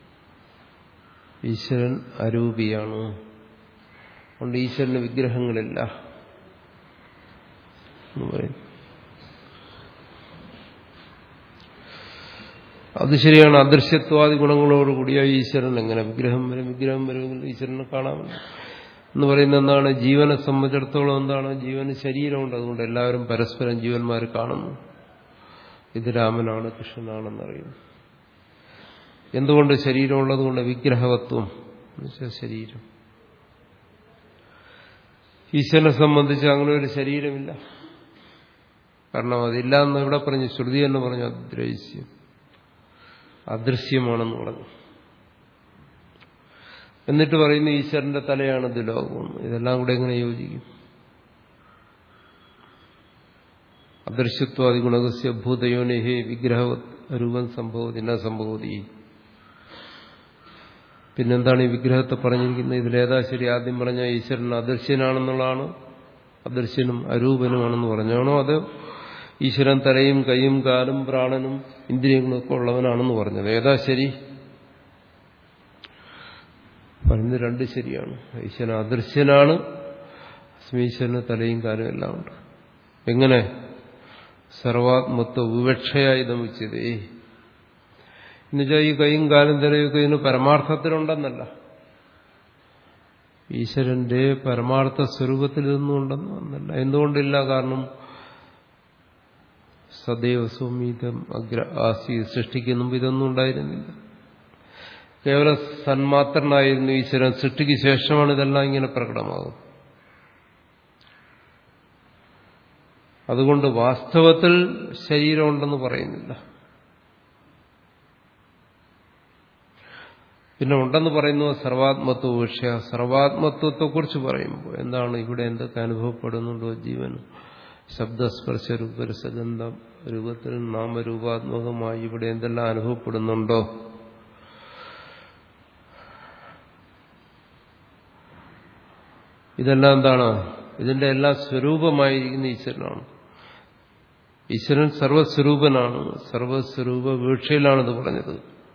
Speaker 1: ഈശ്വരൻ അരൂപിയാണ് അതുകൊണ്ട് ഈശ്വരന് വിഗ്രഹങ്ങളില്ല എന്ന് പറയും അത് ശരിയാണ് അദൃശ്യത്വാദി ഗുണങ്ങളോടുകൂടിയ ഈശ്വരൻ എങ്ങനെ വിഗ്രഹം വരും വിഗ്രഹം വരുമെങ്കിൽ ഈശ്വരനെ കാണാമല്ലോ എന്ന് പറയുന്നത് എന്താണ് ജീവനെ സംബന്ധിച്ചിടത്തോളം എന്താണ് ജീവന് ശരീരമുണ്ട് അതുകൊണ്ട് എല്ലാവരും പരസ്പരം ജീവന്മാർ കാണുന്നു ഇത് രാമനാണ് കൃഷ്ണനാണെന്നറിയുന്നു എന്തുകൊണ്ട് ശരീരമുള്ളത് കൊണ്ട് വിഗ്രഹവത്വം എന്നുവെച്ചാൽ ശരീരം ഈശ്വരനെ സംബന്ധിച്ച് അങ്ങനെ ഒരു ശരീരമില്ല കാരണം അതില്ല എന്ന് ഇവിടെ പറഞ്ഞു ശ്രുതി എന്ന് പറഞ്ഞു അദ്രൈശ്യം അദൃശ്യമാണെന്ന് പറഞ്ഞു എന്നിട്ട് പറയുന്ന ഈശ്വരന്റെ തലയാണ് ദുലോകമെന്ന് ഇതെല്ലാം കൂടെ എങ്ങനെ യോജിക്കും അദൃശ്യത്വാദി ഗുണകസ്യ ഭൂതയോനിഹേ വിഗ്രഹ രൂപം സംഭവതി ന സംഭവതി പിന്നെന്താണ് ഈ വിഗ്രഹത്തെ പറഞ്ഞിരിക്കുന്നത് ഇതിലേതാ ശരി ആദ്യം പറഞ്ഞ ഈശ്വരൻ അദൃശ്യനാണെന്നുള്ളതാണ് അദൃശ്യനും അരൂപനുമാണെന്ന് പറഞ്ഞാണോ അത് ഈശ്വരൻ തലയും കൈയും കാലും പ്രാണനും ഇന്ദ്രിയങ്ങളും ഒക്കെ ഉള്ളവനാണെന്ന് പറഞ്ഞത് ഏതാ ശരി പറയുന്നത് രണ്ട് ശരിയാണ് ഈശ്വരൻ അദൃശ്യനാണ് ഈശ്വരന് തലയും കാലും എല്ലാം ഉണ്ട് എങ്ങനെ സർവാത്മത്വ വിവക്ഷയായി നമിച്ചതേ എന്നുവെച്ചാൽ ഈ കൈയും കാലും തലയൊക്കെ ഇതിന് പരമാർത്ഥത്തിലുണ്ടെന്നല്ല ഈശ്വരന്റെ പരമാർത്ഥ സ്വരൂപത്തിൽ ഇതൊന്നും ഉണ്ടെന്നല്ല എന്തുകൊണ്ടില്ല കാരണം സദൈവ സൗമീതം അഗ്ര ആസി സൃഷ്ടിക്ക് മുമ്പ് ഇതൊന്നും ഉണ്ടായിരുന്നില്ല കേവല സന്മാത്രനായിരുന്നു ഈശ്വരൻ സൃഷ്ടിക്ക് ശേഷമാണ് ഇതെല്ലാം ഇങ്ങനെ പ്രകടമാകും അതുകൊണ്ട് വാസ്തവത്തിൽ ശരീരമുണ്ടെന്ന് പറയുന്നില്ല പിന്നെ ഉണ്ടെന്ന് പറയുന്നത് സർവാത്മത്വ വിഷയ സർവാത്മത്വത്തെക്കുറിച്ച് പറയുമ്പോൾ എന്താണ് ഇവിടെ എന്തൊക്കെ അനുഭവപ്പെടുന്നുണ്ടോ ജീവൻ ശബ്ദസ്പർശ രൂപരസഗന്ധ രൂപത്തിൽ നാമരൂപാത്മകമായി ഇവിടെ എന്തെല്ലാം അനുഭവപ്പെടുന്നുണ്ടോ ഇതെല്ലാം എന്താണ് ഇതിന്റെ എല്ലാം സ്വരൂപമായിരിക്കുന്ന ഈശ്വരനാണ് ഈശ്വരൻ സർവസ്വരൂപനാണ് സർവസ്വരൂപ വീക്ഷയിലാണിത് പറഞ്ഞത്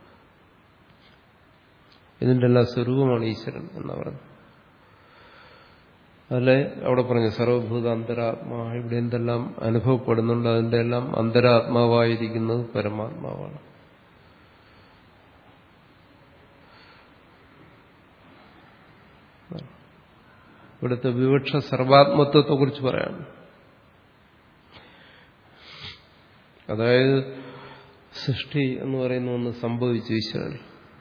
Speaker 1: ഇതിന്റെ എല്ലാം സ്വരൂപമാണ് ഈശ്വരൻ എന്ന് പറഞ്ഞു അല്ലെ അവിടെ പറഞ്ഞു സർവഭൂത അന്തരാത്മാ ഇവിടെ എന്തെല്ലാം അനുഭവപ്പെടുന്നുണ്ട് അതിന്റെ എല്ലാം അന്തരാത്മാവായിരിക്കുന്നത് പരമാത്മാവാണ് ഇവിടുത്തെ വിവക്ഷ സർവാത്മത്വത്തെ കുറിച്ച് പറയാം അതായത് സൃഷ്ടി എന്ന് പറയുന്ന ഒന്ന് സംഭവിച്ചു ഈശ്വരൻ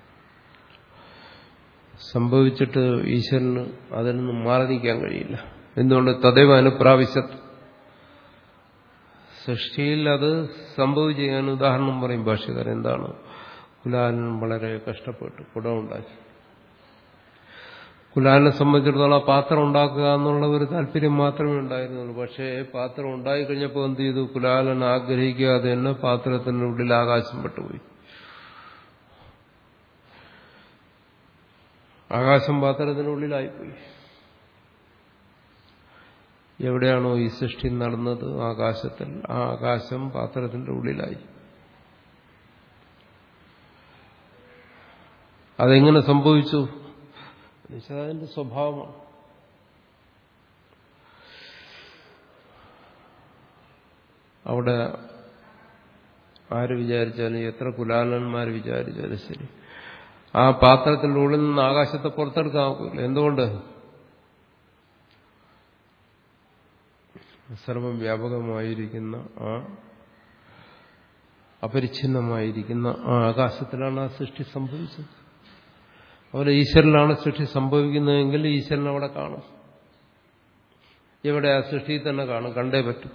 Speaker 1: സംഭവിച്ചിട്ട് ഈശ്വരന് അതിൽ നിന്ന് മാറി നിൽക്കാൻ കഴിയില്ല എന്തുകൊണ്ട് തദൈവ അനുപ്രാവശ്യത് സൃഷ്ടിയിൽ അത് സംഭവിച്ചു ഞാൻ ഉദാഹരണം പറയും ഭാഷകാരൻ എന്താണ് കുലാലൻ വളരെ കഷ്ടപ്പെട്ടു കുടമുണ്ടാക്കി കുലാലിനെ സംബന്ധിച്ചിടത്തോളം ആ പാത്രം ഉണ്ടാക്കുക എന്നുള്ള ഒരു താല്പര്യം മാത്രമേ ഉണ്ടായിരുന്നുള്ളൂ പക്ഷേ പാത്രം ഉണ്ടായി കഴിഞ്ഞപ്പോൾ എന്ത് ചെയ്തു കുലാലൻ ആഗ്രഹിക്കാതെ തന്നെ പാത്രത്തിനുള്ളിൽ ആകാശം പെട്ടുപോയി ആകാശം പാത്രത്തിനുള്ളിലായിപ്പോയി എവിടെയാണോ ഈ സൃഷ്ടി നടന്നത് ആകാശത്തിൽ ആ ആകാശം പാത്രത്തിന്റെ ഉള്ളിലായി അതെങ്ങനെ സംഭവിച്ചു എന്നുവെച്ചാൽ അതിന്റെ സ്വഭാവമാണ് അവിടെ ആര് വിചാരിച്ചാലും എത്ര കുലാലന്മാർ വിചാരിച്ചാലും ശരി ആ പാത്രത്തിന്റെ ഉള്ളിൽ നിന്ന് ആകാശത്തെ പുറത്തെടുക്കാൻ ഒക്കില്ല എന്തുകൊണ്ട് സർവം വ്യാപകമായിരിക്കുന്ന ആ അപരിച്ഛിന്നമായിരിക്കുന്ന ആ ആകാശത്തിലാണ് ആ സൃഷ്ടി സംഭവിച്ചത് അതുപോലെ ഈശ്വരനാണ് സൃഷ്ടി സംഭവിക്കുന്നതെങ്കിൽ ഈശ്വരൻ അവിടെ കാണും ഇവിടെ ആ സൃഷ്ടിയിൽ തന്നെ കാണും കണ്ടേ പറ്റും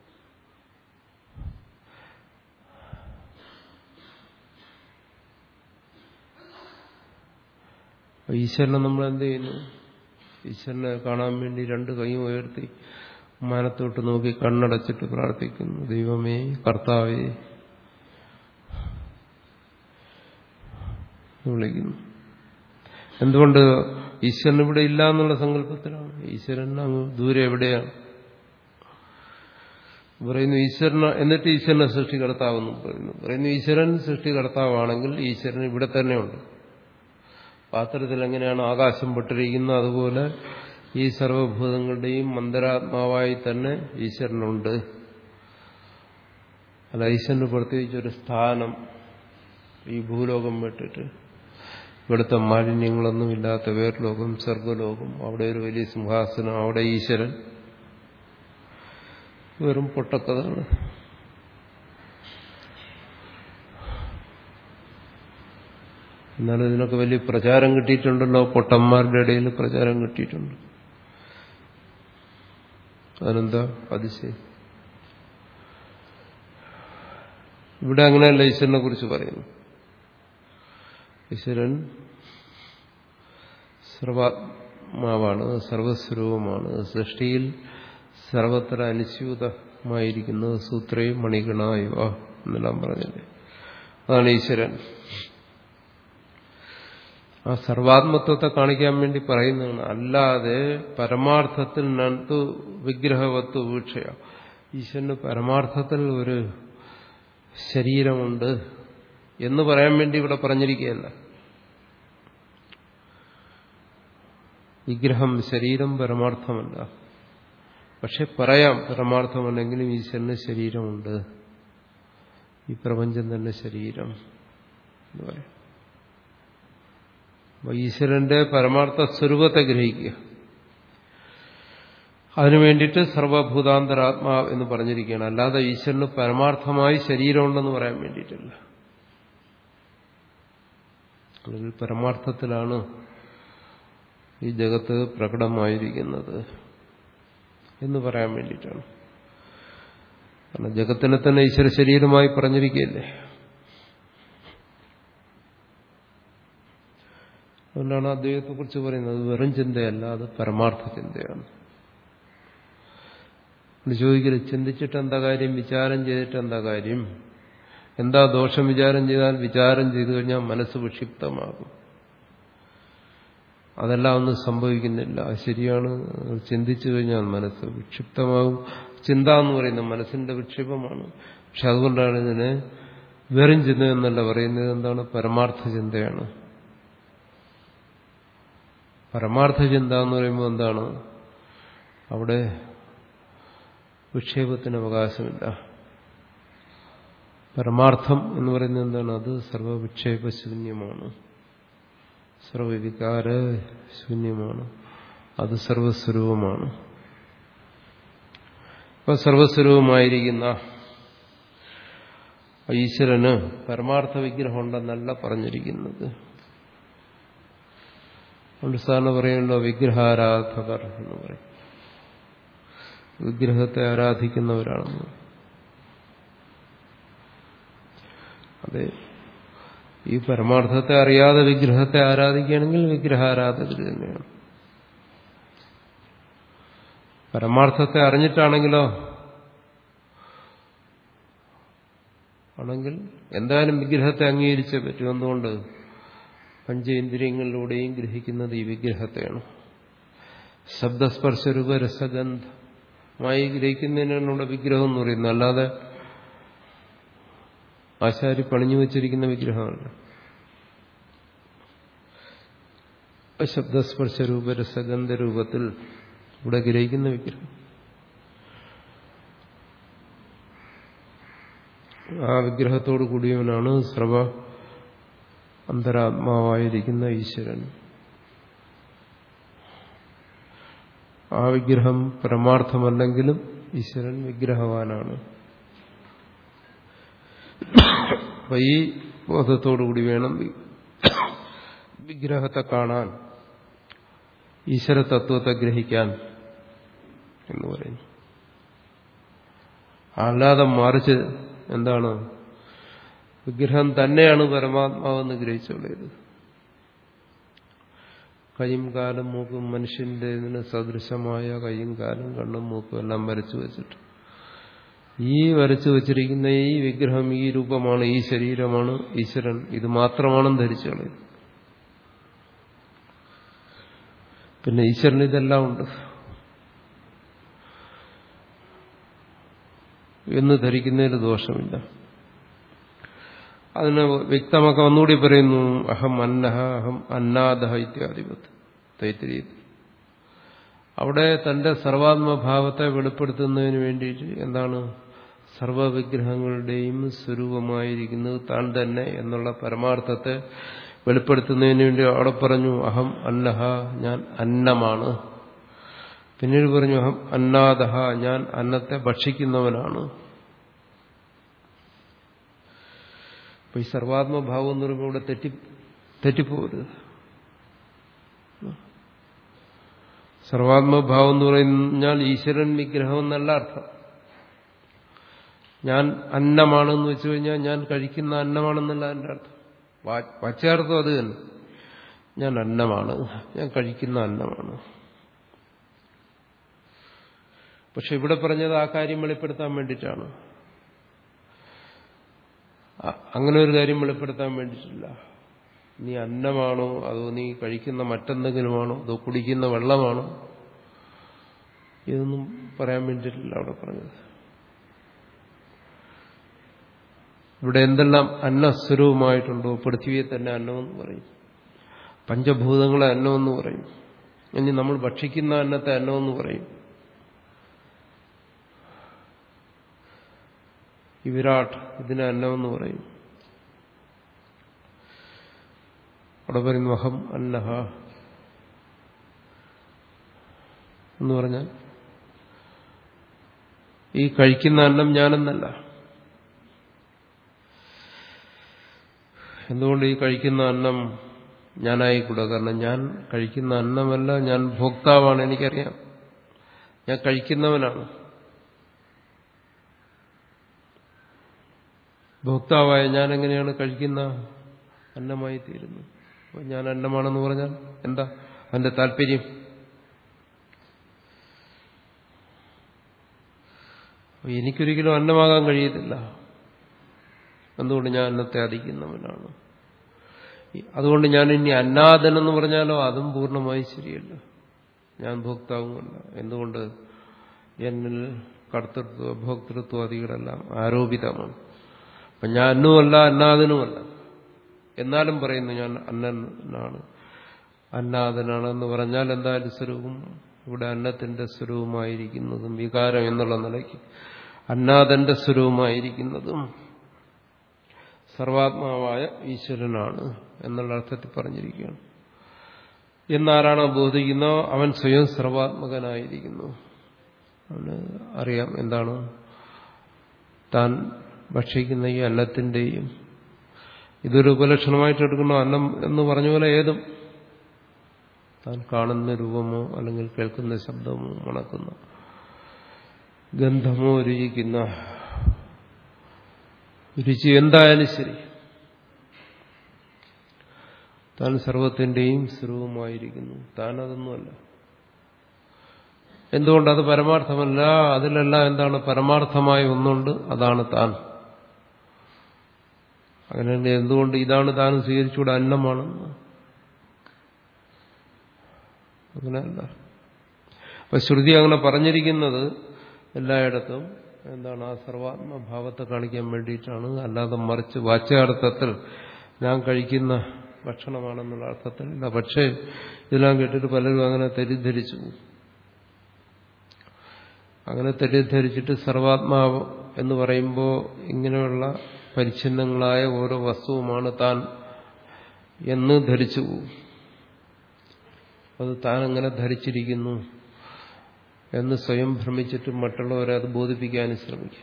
Speaker 1: ഈശ്വരനെ നമ്മൾ എന്ത് ചെയ്യുന്നു ഈശ്വരനെ കാണാൻ വേണ്ടി രണ്ട് കൈയും ഉയർത്തി മാനത്തോട്ട് നോക്കി കണ്ണടച്ചിട്ട് പ്രാർത്ഥിക്കുന്നു ദൈവമേ കർത്താവേ വിളിക്കുന്നു എന്തുകൊണ്ട് ഈശ്വരൻ ഇവിടെ ഇല്ല എന്നുള്ള സങ്കല്പത്തിലാണ് ഈശ്വരൻ അങ്ങ് ദൂരെ എവിടെയാണ് പറയുന്നു ഈശ്വരൻ എന്നിട്ട് ഈശ്വരനെ സൃഷ്ടികർത്താവെന്നും പറയുന്നു പറയുന്നു ഈശ്വരൻ സൃഷ്ടികർത്താവാണെങ്കിൽ ഈശ്വരൻ ഇവിടെ തന്നെയുണ്ട് പാത്രത്തിൽ എങ്ങനെയാണ് ആകാശം പെട്ടിരിക്കുന്നത് അതുപോലെ ഈ സർവഭൂതങ്ങളുടെയും മന്ദരാത്മാവായി തന്നെ ഈശ്വരനുണ്ട് അല്ല ഈശ്വരന് പ്രത്യേകിച്ചൊരു സ്ഥാനം ഈ ഭൂലോകം വിട്ടിട്ട് ഇവിടുത്തെ മാലിന്യങ്ങളൊന്നും ഇല്ലാത്ത വേർലോകം സ്വർഗലോകം അവിടെ ഒരു വലിയ സിംഹാസനം അവിടെ ഈശ്വരൻ വെറും പൊട്ടക്കഥകൾ എന്നാലും ഇതിനൊക്കെ വലിയ പ്രചാരം കിട്ടിയിട്ടുണ്ടല്ലോ പൊട്ടന്മാരുടെ ഇടയിൽ പ്രചാരം കിട്ടിയിട്ടുണ്ട് അതിനെന്താ അതിശയം ഇവിടെ അങ്ങനെയല്ല ഈശ്വരനെ കുറിച്ച് പറയുന്നു ഈശ്വരൻ സർവാത്മാവാണ് സർവസ്വരൂപമാണ് സൃഷ്ടിയിൽ സർവത്ര അനുസ്യൂതമായിരിക്കുന്നത് സൂത്രയും മണിഗണായുവ എന്നെല്ലാം പറഞ്ഞില്ലേ അതാണ് ഈശ്വരൻ ആ സർവാത്മത്വത്തെ കാണിക്കാൻ വേണ്ടി പറയുന്നതാണ് അല്ലാതെ പരമാർത്ഥത്തിൽ നന്തു വിഗ്രഹവത്വ വീക്ഷയ ഈശ്വരന് പരമാർത്ഥത്തിൽ ഒരു ശരീരമുണ്ട് എന്ന് പറയാൻ വേണ്ടി ഇവിടെ പറഞ്ഞിരിക്കുകയല്ല വിഗ്രഹം ശരീരം പരമാർത്ഥമല്ല പക്ഷെ പറയാം പരമാർത്ഥമല്ലെങ്കിലും ഈശ്വരന് ശരീരമുണ്ട് ഈ പ്രപഞ്ചം തന്നെ ശരീരം എന്ന് പറയാം അപ്പൊ ഈശ്വരന്റെ പരമാർത്ഥ സ്വരൂപത്തെ ഗ്രഹിക്കുക അതിനു വേണ്ടിയിട്ട് സർവഭൂതാന്തരാത്മാ എന്ന് പറഞ്ഞിരിക്കുകയാണ് അല്ലാതെ ഈശ്വരന് പരമാർത്ഥമായി ശരീരമുണ്ടെന്ന് പറയാൻ വേണ്ടിയിട്ടില്ല അല്ലെങ്കിൽ പരമാർത്ഥത്തിലാണ് ഈ ജഗത്ത് പ്രകടമായിരിക്കുന്നത് എന്ന് പറയാൻ വേണ്ടിയിട്ടാണ് കാരണം ജഗത്തിനെ തന്നെ ഈശ്വര ശരീരമായി പറഞ്ഞിരിക്കുകയല്ലേ അതുകൊണ്ടാണ് അദ്ദേഹത്തെക്കുറിച്ച് പറയുന്നത് വെറും ചിന്തയല്ല അത് പരമാർത്ഥ ചിന്തയാണ് ചോദിക്കല് ചിന്തിച്ചിട്ട് എന്താ കാര്യം വിചാരം ചെയ്തിട്ട് എന്താ കാര്യം എന്താ ദോഷം വിചാരം ചെയ്താൽ വിചാരം ചെയ്തു കഴിഞ്ഞാൽ മനസ്സ് വിക്ഷിപ്തമാകും അതെല്ലാം ഒന്നും സംഭവിക്കുന്നില്ല ശരിയാണ് ചിന്തിച്ചു കഴിഞ്ഞാൽ മനസ്സ് വിക്ഷിപ്തമാകും ചിന്ത എന്ന് പറയുന്നത് മനസ്സിന്റെ വിക്ഷേപമാണ് പക്ഷെ അതുകൊണ്ടാണ് ഇതിനെ വെറും ചിന്ത എന്നല്ല പറയുന്നത് എന്താണ് പരമാർത്ഥ ചിന്തയാണ് പരമാർത്ഥ ചിന്ത എന്ന് പറയുമ്പോൾ എന്താണ് അവിടെ വിക്ഷേപത്തിന് അവകാശമില്ല പരമാർത്ഥം എന്ന് പറയുന്നത് എന്താണ് അത് സർവവിക്ഷേപശൂന്യമാണ് സർവവികാര ശൂന്യമാണ് അത് സർവസ്വരൂപമാണ് അപ്പൊ സർവസ്വരൂപമായിരിക്കുന്ന ഈശ്വരന് പരമാർത്ഥ വിഗ്രഹം ഉണ്ടെന്നല്ല പറഞ്ഞിരിക്കുന്നത് അതുകൊണ്ട് സാറിന് പറയുമല്ലോ വിഗ്രഹാരാധകർ എന്ന് പറയും വിഗ്രഹത്തെ ആരാധിക്കുന്നവരാണെന്ന് അതെ ഈ പരമാർത്ഥത്തെ അറിയാതെ വിഗ്രഹത്തെ ആരാധിക്കുകയാണെങ്കിൽ വിഗ്രഹാരാധകർ തന്നെയാണ് പരമാർത്ഥത്തെ അറിഞ്ഞിട്ടാണെങ്കിലോ ആണെങ്കിൽ എന്തായാലും വിഗ്രഹത്തെ അംഗീകരിച്ചേ പറ്റും എന്തുകൊണ്ട് പഞ്ചേന്ദ്രിയങ്ങളിലൂടെയും ഗ്രഹിക്കുന്നത് ഈ വിഗ്രഹത്തെയാണ് ശബ്ദസ്പർശരൂപ രസഗന്ധ മായി ഗ്രഹിക്കുന്നതിനാണ് ഇവിടെ വിഗ്രഹം എന്ന് പറയുന്നത് അല്ലാതെ ആശാരി പണിഞ്ഞു വച്ചിരിക്കുന്ന വിഗ്രഹമല്ല ശബ്ദസ്പർശ രൂപ രസഗന്ധ രൂപത്തിൽ ഇവിടെ ഗ്രഹിക്കുന്ന വിഗ്രഹം ആ വിഗ്രഹത്തോടു കൂടിയവനാണ് സർവ അന്തരാത്മാവായിരിക്കുന്ന ഈശ്വരൻ ആ വിഗ്രഹം പരമാർത്ഥമല്ലെങ്കിലും ഈശ്വരൻ വിഗ്രഹവാനാണ് അപ്പൊ ഈ ബോധത്തോടുകൂടി വേണം വിഗ്രഹത്തെ കാണാൻ ഈശ്വര തത്വത്തെ ഗ്രഹിക്കാൻ എന്ന് പറയുന്നു അല്ലാതെ മറിച്ച് എന്താണ് വിഗ്രഹം തന്നെയാണ് പരമാത്മാവെന്ന് ഗ്രഹിച്ചുള്ളത് കൈയും കാലും മൂക്കും മനുഷ്യന്റെ ഇതിന് സദൃശമായ കൈയും കാലും കണ്ണും മൂക്കും എല്ലാം വരച്ചു വെച്ചിട്ട് ഈ വരച്ചു വച്ചിരിക്കുന്ന ഈ വിഗ്രഹം ഈ രൂപമാണ് ഈ ശരീരമാണ് ഈശ്വരൻ ഇത് മാത്രമാണെന്ന് ധരിച്ചു കളയും പിന്നെ ഈശ്വരന് ഇതെല്ലാം ഉണ്ട് എന്ന് ധരിക്കുന്നതിൽ ദോഷമില്ല അതിന് വ്യക്തമൊക്കെ ഒന്നുകൂടി പറയുന്നു അഹം അന്നഹ അഹം അന്നാദഹ ഇത്യാദിപത്ത് തൈത്തിരീയത്തിൽ അവിടെ തന്റെ സർവാത്മഭാവത്തെ വെളിപ്പെടുത്തുന്നതിന് വേണ്ടിയിട്ട് എന്താണ് സർവവിഗ്രഹങ്ങളുടെയും സ്വരൂപമായിരിക്കുന്നത് താൻ തന്നെ എന്നുള്ള പരമാർത്ഥത്തെ വെളിപ്പെടുത്തുന്നതിന് വേണ്ടി അവിടെ പറഞ്ഞു അഹം അന്നഹ ഞാൻ അന്നമാണ് പിന്നീട് പറഞ്ഞു അഹം അന്നാദഹ ഞാൻ അന്നത്തെ ഭക്ഷിക്കുന്നവനാണ് അപ്പൊ ഈ സർവാത്മഭാവം എന്ന് പറയുമ്പോൾ ഇവിടെ തെറ്റി തെറ്റിപ്പോരുത് സർവാത്മഭാവം എന്ന് പറഞ്ഞാൽ ഈശ്വരൻ വിഗ്രഹം എന്നല്ല അർത്ഥം ഞാൻ അന്നമാണെന്ന് വെച്ചു കഴിഞ്ഞാൽ ഞാൻ കഴിക്കുന്ന അന്നമാണെന്നല്ല എൻ്റെ അർത്ഥം വച്ചാർത്ഥം അത് തന്നെ ഞാൻ അന്നമാണ് ഞാൻ കഴിക്കുന്ന അന്നമാണ് പക്ഷെ ഇവിടെ പറഞ്ഞത് ആ കാര്യം വെളിപ്പെടുത്താൻ വേണ്ടിയിട്ടാണ് അങ്ങനെ ഒരു കാര്യം വെളിപ്പെടുത്താൻ വേണ്ടിയിട്ടില്ല നീ അന്നമാണോ അതോ നീ കഴിക്കുന്ന മറ്റെന്തെങ്കിലുമാണോ അതോ കുടിക്കുന്ന വെള്ളമാണോ ഇതൊന്നും പറയാൻ വേണ്ടിയിട്ടില്ല അവിടെ പറഞ്ഞത് ഇവിടെ എന്തെല്ലാം അന്നസ്വരൂപമായിട്ടുണ്ടോ പൃഥ്വിയെ തന്നെ അന്നമെന്ന് പറയും പഞ്ചഭൂതങ്ങളെ അന്നമെന്ന് പറയും ഇനി നമ്മൾ ഭക്ഷിക്കുന്ന അന്നത്തെ അന്നമെന്ന് പറയും ഈ വിരാട് ഇതിനെ അന്നമെന്ന് പറയും അവിടെ പറയുന്നു അഹം അന്നഹ എന്ന് പറഞ്ഞാൽ ഈ കഴിക്കുന്ന അന്നം ഞാനെന്നല്ല എന്തുകൊണ്ട് ഈ കഴിക്കുന്ന അന്നം ഞാനായിക്കൂടാ കാരണം ഞാൻ കഴിക്കുന്ന അന്നമല്ല ഞാൻ ഭോക്താവാണ് എനിക്കറിയാം ഞാൻ കഴിക്കുന്നവനാണ് ഭോക്താവായ ഞാൻ എങ്ങനെയാണ് കഴിക്കുന്ന അന്നമായി തീരുന്നത് അപ്പോൾ ഞാൻ അന്നമാണെന്ന് പറഞ്ഞാൽ എന്താ അതിന്റെ താല്പര്യം എനിക്കൊരിക്കലും അന്നമാകാൻ കഴിയത്തില്ല എന്തുകൊണ്ട് ഞാൻ അന്നത്തെ അധിക്കുന്നവനാണ് അതുകൊണ്ട് ഞാൻ ഇനി അന്നാദൻ എന്ന് പറഞ്ഞാലോ അതും പൂർണ്ണമായി ശരിയല്ല ഞാൻ ഭോക്താവുമല്ല എന്തുകൊണ്ട് എന്നിൽ കർത്തൃത്വ ഭോക്തൃത്വാദികളെല്ലാം ആരോപിതമാണ് അപ്പൊ ഞാൻ അന്നുമല്ല അന്നാദനുമല്ല എന്നാലും പറയുന്നു ഞാൻ അന്നനാണ് അന്നാദനാണെന്ന് പറഞ്ഞാൽ എന്തായാലും സ്വരൂപം ഇവിടെ അന്നത്തിന്റെ സ്വരൂപമായിരിക്കുന്നതും വികാരം എന്നുള്ള നിലയ്ക്ക് അന്നാദന്റെ സ്വരൂപമായിരിക്കുന്നതും സർവാത്മാവായ ഈശ്വരനാണ് എന്നുള്ള അർത്ഥത്തിൽ പറഞ്ഞിരിക്കുകയാണ് എന്നാരാണോ ബോധിക്കുന്നോ അവൻ സ്വയം സർവാത്മകനായിരിക്കുന്നു അവന് അറിയാം എന്താണ് താൻ ഭക്ഷിക്കുന്ന ഈ അന്നത്തിന്റെയും ഇതൊരു ഉപലക്ഷണമായിട്ട് എടുക്കണോ അന്നം എന്ന് പറഞ്ഞ പോലെ ഏതും താൻ കാണുന്ന രൂപമോ അല്ലെങ്കിൽ കേൾക്കുന്ന ശബ്ദമോ മണക്കുന്ന ഗന്ധമോ രുചിക്കുന്ന രുചി എന്തായാലും ശരി താൻ സർവത്തിന്റെയും സ്വരൂപമായിരിക്കുന്നു താൻ അതൊന്നുമല്ല എന്തുകൊണ്ട് അത് പരമാർത്ഥമല്ല അതിലെല്ലാം എന്താണ് പരമാർത്ഥമായ ഒന്നുണ്ട് അതാണ് താൻ അങ്ങനെ എന്തുകൊണ്ട് ഇതാണ് താൻ സ്വീകരിച്ചുകൂടെ അന്നമാണെന്ന് അങ്ങനെയല്ല അപ്പൊ ശ്രുതി അങ്ങനെ പറഞ്ഞിരിക്കുന്നത് എല്ലായിടത്തും എന്താണ് ആ സർവാത്മഭാവത്തെ കാണിക്കാൻ വേണ്ടിയിട്ടാണ് അല്ലാതെ മറിച്ച് വാച്യാർത്ഥത്തിൽ ഞാൻ കഴിക്കുന്ന ഭക്ഷണമാണെന്നുള്ള അർത്ഥത്തിൽ ഇല്ല പക്ഷേ ഇതെല്ലാം കേട്ടിട്ട് പലരും അങ്ങനെ തെറ്റിദ്ധരിച്ചു പോകും അങ്ങനെ തെറ്റിദ്ധരിച്ചിട്ട് സർവാത്മാവ് എന്ന് പറയുമ്പോൾ ഇങ്ങനെയുള്ള പരിച്ഛിന്നങ്ങളായ ഓരോ വസ്തുവുമാണ് താൻ എന്ന് ധരിച്ചു പോകും അത് താൻ അങ്ങനെ ധരിച്ചിരിക്കുന്നു എന്ന് സ്വയം ഭ്രമിച്ചിട്ട് മറ്റുള്ളവരെ അത് ബോധിപ്പിക്കാനും ശ്രമിക്കും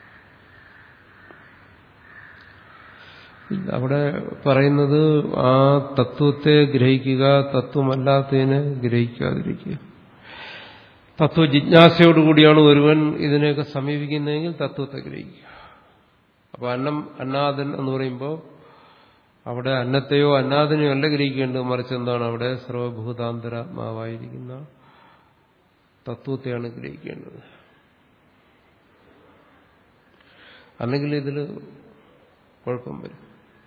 Speaker 1: അവിടെ പറയുന്നത് ആ തത്വത്തെ ഗ്രഹിക്കുക തത്വമല്ലാത്തതിനെ ഗ്രഹിക്കാതിരിക്കുക തത്വജിജ്ഞാസയോടുകൂടിയാണ് ഒരുവൻ ഇതിനെയൊക്കെ സമീപിക്കുന്നതെങ്കിൽ തത്വത്തെ ഗ്രഹിക്കുക അപ്പൊ അന്നം അന്നാദൻ എന്ന് പറയുമ്പോൾ അവിടെ അന്നത്തെയോ അന്നാദിനെയോ അല്ല ഗ്രഹിക്കേണ്ടത് മറിച്ച് എന്താണ് അവിടെ സർവഭൂതാന്തരാത്മാവായിരിക്കുന്ന തത്വത്തെയാണ് ഗ്രഹിക്കേണ്ടത് അല്ലെങ്കിൽ ഇതിൽ കുഴപ്പം വരും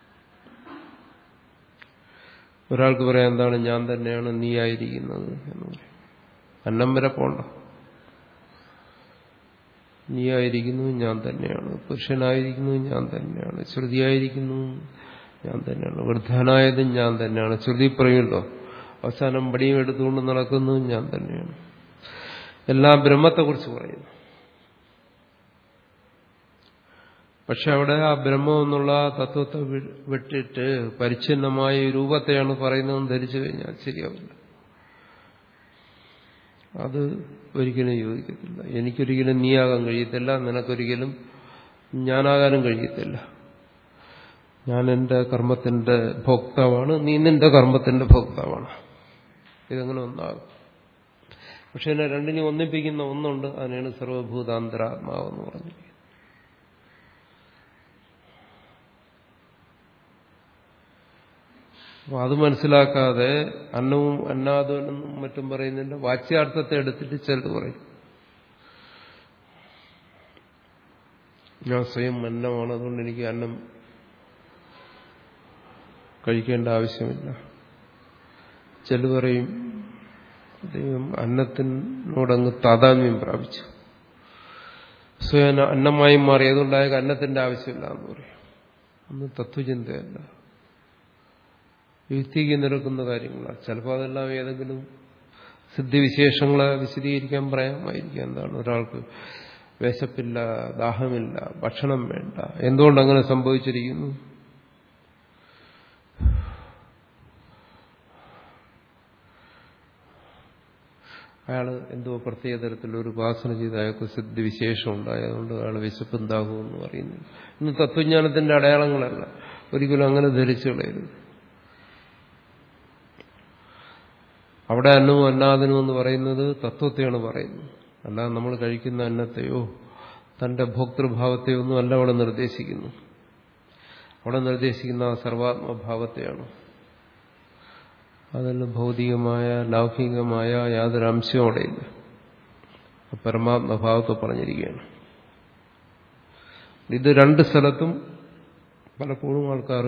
Speaker 1: ഒരാൾക്ക് പറയാം എന്താണ് ഞാൻ തന്നെയാണ് നീ ആയിരിക്കുന്നത് എന്ന് പറയും അന്നം വരെ പോണ്ട നീ ആയിരിക്കുന്നു ഞാൻ തന്നെയാണ് പുരുഷനായിരിക്കുന്നു ഞാൻ തന്നെയാണ് ശ്രുതിയായിരിക്കുന്നു ഞാൻ തന്നെയാണ് വൃദ്ധനായതും ഞാൻ തന്നെയാണ് ശ്രുതി പറയുമല്ലോ അവസാനം പടിയും എടുത്തുകൊണ്ട് നടക്കുന്നതും ഞാൻ തന്നെയാണ് എല്ലാം ബ്രഹ്മത്തെക്കുറിച്ച് പറയുന്നു പക്ഷെ അവിടെ ആ ബ്രഹ്മം എന്നുള്ള തത്വത്തെ വിട്ടിട്ട് പരിച്ഛിന്നമായ രൂപത്തെയാണ് പറയുന്നതെന്ന് ധരിച്ചു കഴിഞ്ഞാൽ ശരിയാവില്ല അത് ഒരിക്കലും യോജിക്കത്തില്ല എനിക്കൊരിക്കലും നീയാകാൻ കഴിയത്തില്ല നിനക്കൊരിക്കലും ഞാനാകാനും കഴിയത്തില്ല ഞാൻ എന്റെ കർമ്മത്തിന്റെ ഭോക്താവാണ് നീ നിന്റെ കർമ്മത്തിന്റെ ഭോക്താവാണ് ഇതങ്ങനെ ഒന്നാകും പക്ഷെ എന്നെ രണ്ടിനെ ഒന്നിപ്പിക്കുന്ന ഒന്നുണ്ട് അതിനാണ് സർവഭൂതാന്തരാത്മാവെന്ന് പറഞ്ഞിരിക്കുന്നത് അപ്പൊ അത് മനസ്സിലാക്കാതെ അന്നവും അന്നാദവും മറ്റും പറയുന്നില്ല വാച്യാർത്ഥത്തെ എടുത്തിട്ട് ചിലത് പറയും ഞാൻ സ്വയം അന്നമാണ് അതുകൊണ്ട് എനിക്ക് അന്നം കഴിക്കേണ്ട ആവശ്യമില്ല ചില പറയും ദൈവം അന്നത്തിനോടങ്ങ് താതാത്മ്യം പ്രാപിച്ചു സ്വയം അന്നമായി മാറി അതുകൊണ്ടായ അന്നത്തിന്റെ ആവശ്യമില്ല എന്ന് പറയും അന്ന് തത്വചിന്തയല്ല യുക്തിക്ക് നിരക്കുന്ന കാര്യങ്ങളാണ് ചിലപ്പോൾ അതെല്ലാം ഏതെങ്കിലും സിദ്ധിവിശേഷങ്ങളെ വിശദീകരിക്കാൻ പറയാമായിരിക്കാം എന്താണ് ഒരാൾക്ക് വിശപ്പില്ല ദാഹമില്ല ഭക്ഷണം വേണ്ട എന്തുകൊണ്ട് അങ്ങനെ സംഭവിച്ചിരിക്കുന്നു അയാൾ എന്തോ പ്രത്യേക തരത്തിലൊരു ഉപാസന ചെയ്ത് അയാൾക്ക് സിദ്ധിവിശേഷം ഉണ്ടായതുകൊണ്ട് അയാൾ വിശപ്പും ദാഹമെന്ന് പറയുന്നു ഇന്ന് തത്വജ്ഞാനത്തിന്റെ അടയാളങ്ങളല്ല ഒരിക്കലും അങ്ങനെ ധരിച്ചു കളയരുത് അവിടെ അന്നവും അന്നാദനും എന്ന് പറയുന്നത് തത്വത്തെയാണ് പറയുന്നത് അല്ലാതെ നമ്മൾ കഴിക്കുന്ന അന്നത്തെയോ തന്റെ ഭോക്തൃഭാവത്തെയോ ഒന്നും അല്ല അവിടെ നിർദ്ദേശിക്കുന്നു അവിടെ നിർദ്ദേശിക്കുന്ന ആ സർവാത്മഭാവത്തെയാണ് അതിൽ ഭൗതികമായ ലൗകികമായ യാതൊരു അംശവും അവിടെയില്ല പരമാത്മഭാവത്തെ പറഞ്ഞിരിക്കുകയാണ് ഇത് രണ്ട് സ്ഥലത്തും പലപ്പോഴും ആൾക്കാർ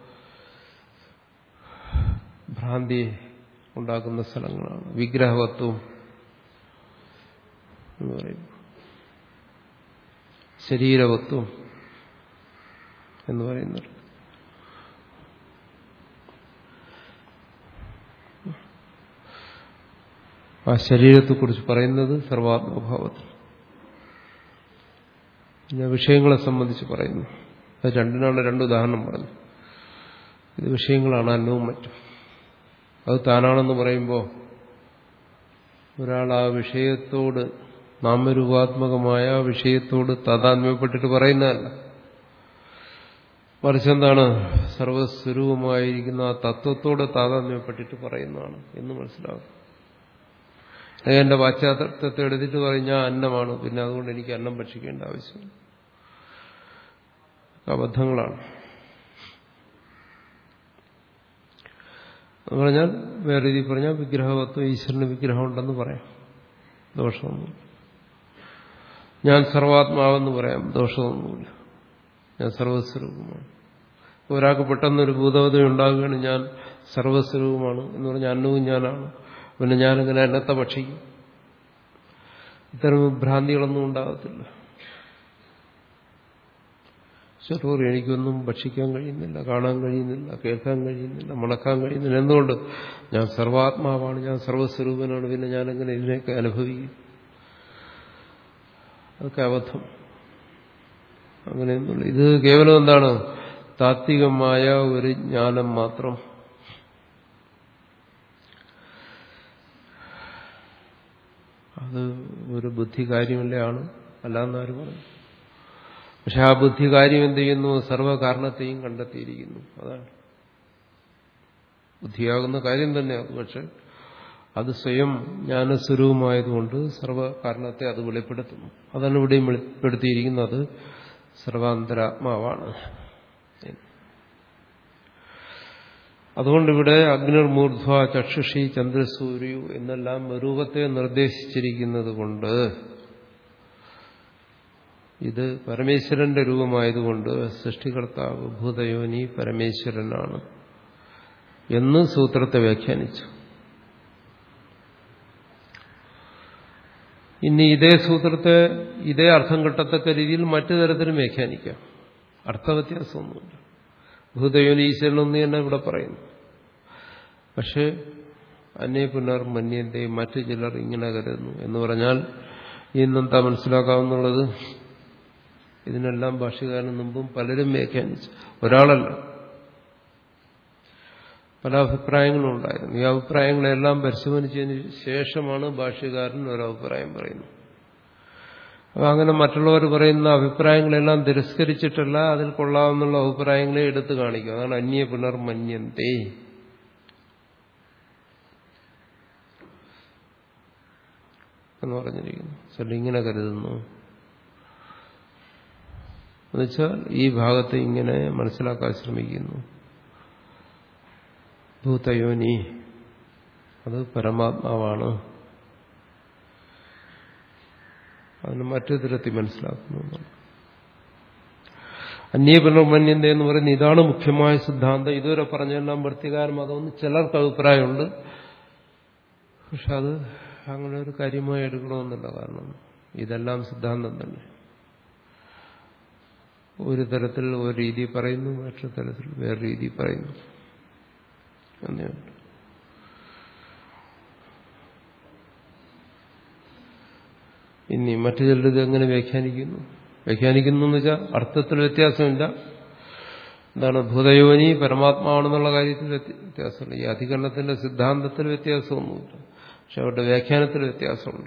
Speaker 1: ഭ്രാന്തി ഉണ്ടാക്കുന്ന സ്ഥലങ്ങളാണ് വിഗ്രഹവത്വം എന്ന് പറയും ശരീരവത്വം എന്ന് പറയുന്നത് ആ ശരീരത്തെക്കുറിച്ച് പറയുന്നത് സർവാത്മഭാവത്തിൽ പിന്നെ വിഷയങ്ങളെ സംബന്ധിച്ച് പറയുന്നു അത് രണ്ടിനാണ് രണ്ട് ഉദാഹരണം പറഞ്ഞു ഇത് വിഷയങ്ങളാണ് അന്നവും മറ്റും അത് താനാണെന്ന് പറയുമ്പോൾ ഒരാൾ ആ വിഷയത്തോട് നാമരൂപാത്മകമായ വിഷയത്തോട് താതാത്മ്യപ്പെട്ടിട്ട് പറയുന്നതല്ല മറിച്ച് എന്താണ് സർവസ്വരൂപമായിരിക്കുന്ന ആ തത്വത്തോട് താതാത്മ്യപ്പെട്ടിട്ട് പറയുന്നതാണ് എന്ന് മനസ്സിലാവും എന്റെ പാശ്ചാത്തലത്തെ എടുത്തിട്ട് പറയും ഞാൻ അന്നമാണ് പിന്നെ അതുകൊണ്ട് എനിക്ക് അന്നം ഭക്ഷിക്കേണ്ട ആവശ്യമില്ല അബദ്ധങ്ങളാണ് എന്ന് പറഞ്ഞാൽ വേറെ രീതിയിൽ പറഞ്ഞാൽ വിഗ്രഹവത്വം ഈശ്വരന് വിഗ്രഹമുണ്ടെന്ന് പറയാം ദോഷമൊന്നുമില്ല ഞാൻ സർവാത്മാവെന്ന് പറയാം ദോഷമൊന്നുമില്ല ഞാൻ സർവസ്വരൂപമാണ് ഒരാൾക്ക് പെട്ടെന്നൊരു ഭൂതവത ഉണ്ടാകുകയാണ് ഞാൻ സർവസ്വരൂപമാണ് എന്ന് പറഞ്ഞാൽ അന്നവും ഞാനാണ് പിന്നെ ഞാനിങ്ങനെ അന്നത്തെ ഭക്ഷിക്കും ഇത്തരം ഭ്രാന്തികളൊന്നും ഉണ്ടാകത്തില്ല ശത്രു എനിക്കൊന്നും ഭക്ഷിക്കാൻ കഴിയുന്നില്ല കാണാൻ കഴിയുന്നില്ല കേൾക്കാൻ കഴിയുന്നില്ല മണക്കാൻ കഴിയുന്നില്ല എന്തുകൊണ്ട് ഞാൻ സർവാത്മാവാണ് ഞാൻ സർവസ്വരൂപനാണ് പിന്നെ ഞാനെങ്ങനെ ഇതിനെയൊക്കെ അനുഭവിക്കും അതൊക്കെ അബദ്ധം അങ്ങനെയൊന്നുമില്ല ഇത് കേവലം എന്താണ് താത്വികമായ ഒരു ജ്ഞാനം മാത്രം അത് ഒരു ബുദ്ധി കാര്യമല്ലാണ് അല്ലാന്നാരും പറയും പക്ഷെ ആ ബുദ്ധി കാര്യം എന്ത് ചെയ്യുന്നു സർവകാരണത്തെയും കണ്ടെത്തിയിരിക്കുന്നു അതാണ് ബുദ്ധിയാകുന്ന കാര്യം തന്നെയാണ് പക്ഷെ അത് സ്വയം ജ്ഞാനസ്വരൂപമായതുകൊണ്ട് സർവകാരണത്തെ അത് വെളിപ്പെടുത്തുന്നു അതാണ് ഇവിടെയും വെളിപ്പെടുത്തിയിരിക്കുന്നത് സർവാന്തരാത്മാവാണ് അതുകൊണ്ടിവിടെ അഗ്നിർമൂർധ്വ ചക്ഷുഷി ചന്ദ്രസൂര്യു എന്നെല്ലാം രൂപത്തെ നിർദ്ദേശിച്ചിരിക്കുന്നത് കൊണ്ട് ഇത് പരമേശ്വരന്റെ രൂപമായതുകൊണ്ട് സൃഷ്ടികർത്താവ് ഭൂതയോനി പരമേശ്വരനാണ് എന്ന് സൂത്രത്തെ വ്യാഖ്യാനിച്ചു ഇനി ഇതേ സൂത്രത്തെ ഇതേ അർത്ഥം കിട്ടത്തക്ക രീതിയിൽ മറ്റു തരത്തിലും വ്യാഖ്യാനിക്കാം അർത്ഥവ്യത്യാസമൊന്നുമില്ല ഭൂതയോനി ഈശ്വരനൊന്നും തന്നെ ഇവിടെ പറയുന്നു പക്ഷേ അന്യ പുനർ മന്യന്റെ മറ്റു ചിലർ ഇങ്ങനെ കരുതുന്നു എന്ന് പറഞ്ഞാൽ ഇന്നെന്താ മനസ്സിലാക്കാവുന്നുള്ളത് ഇതിനെല്ലാം ഭാഷകാരന് മുമ്പും പലരും വ്യാഖ്യാനിച്ചു ഒരാളല്ല പല അഭിപ്രായങ്ങളും ഉണ്ടായിരുന്നു ഈ അഭിപ്രായങ്ങളെല്ലാം പരിശോധിച്ചതിന് ശേഷമാണ് ഭാഷ്യകാരൻ ഒരഭിപ്രായം പറയുന്നത് അപ്പോൾ അങ്ങനെ മറ്റുള്ളവർ പറയുന്ന അഭിപ്രായങ്ങളെല്ലാം തിരസ്കരിച്ചിട്ടല്ല അതിൽ കൊള്ളാവുന്നുള്ള അഭിപ്രായങ്ങളെ എടുത്തു കാണിക്കും അതാണ് അന്യ പുനർമന്യന്തേ എന്ന് പറഞ്ഞിരിക്കുന്നു ചില ഇങ്ങനെ കരുതുന്നു എന്നുവെച്ചാൽ ഈ ഭാഗത്ത് ഇങ്ങനെ മനസ്സിലാക്കാൻ ശ്രമിക്കുന്നു ഭൂതയോനി അത് പരമാത്മാവാണ് അതിന് മറ്റു തരത്തിൽ മനസ്സിലാക്കുന്നു അന്യപുനർമന്യന്ത എന്ന് പറയുന്ന ഇതാണ് മുഖ്യമായ സിദ്ധാന്തം ഇതുവരെ പറഞ്ഞെല്ലാം വൃത്തികാരം അതൊന്ന് ചിലർക്ക് അഭിപ്രായമുണ്ട് പക്ഷെ അത് അങ്ങനെ ഒരു കാര്യമായി എടുക്കണമെന്നില്ല കാരണം ഇതെല്ലാം സിദ്ധാന്തം തന്നെ ഒരു തരത്തിൽ ഒരു രീതി പറയുന്നു മറ്റൊരു തരത്തിൽ വേറെ രീതി പറയുന്നു എന്നുണ്ട് ഇനി മറ്റു ചിലത് എങ്ങനെ വ്യാഖ്യാനിക്കുന്നു വ്യാഖ്യാനിക്കുന്നു എന്ന് വെച്ചാൽ അർത്ഥത്തിൽ വ്യത്യാസമില്ല എന്താണ് ഭൂതയോനി പരമാത്മാവാണെന്നുള്ള കാര്യത്തിൽ വ്യത്യാസമില്ല ഈ അധികരണത്തിന്റെ സിദ്ധാന്തത്തിൽ വ്യത്യാസമൊന്നുമില്ല പക്ഷെ അവരുടെ വ്യാഖ്യാനത്തിൽ വ്യത്യാസമുണ്ട്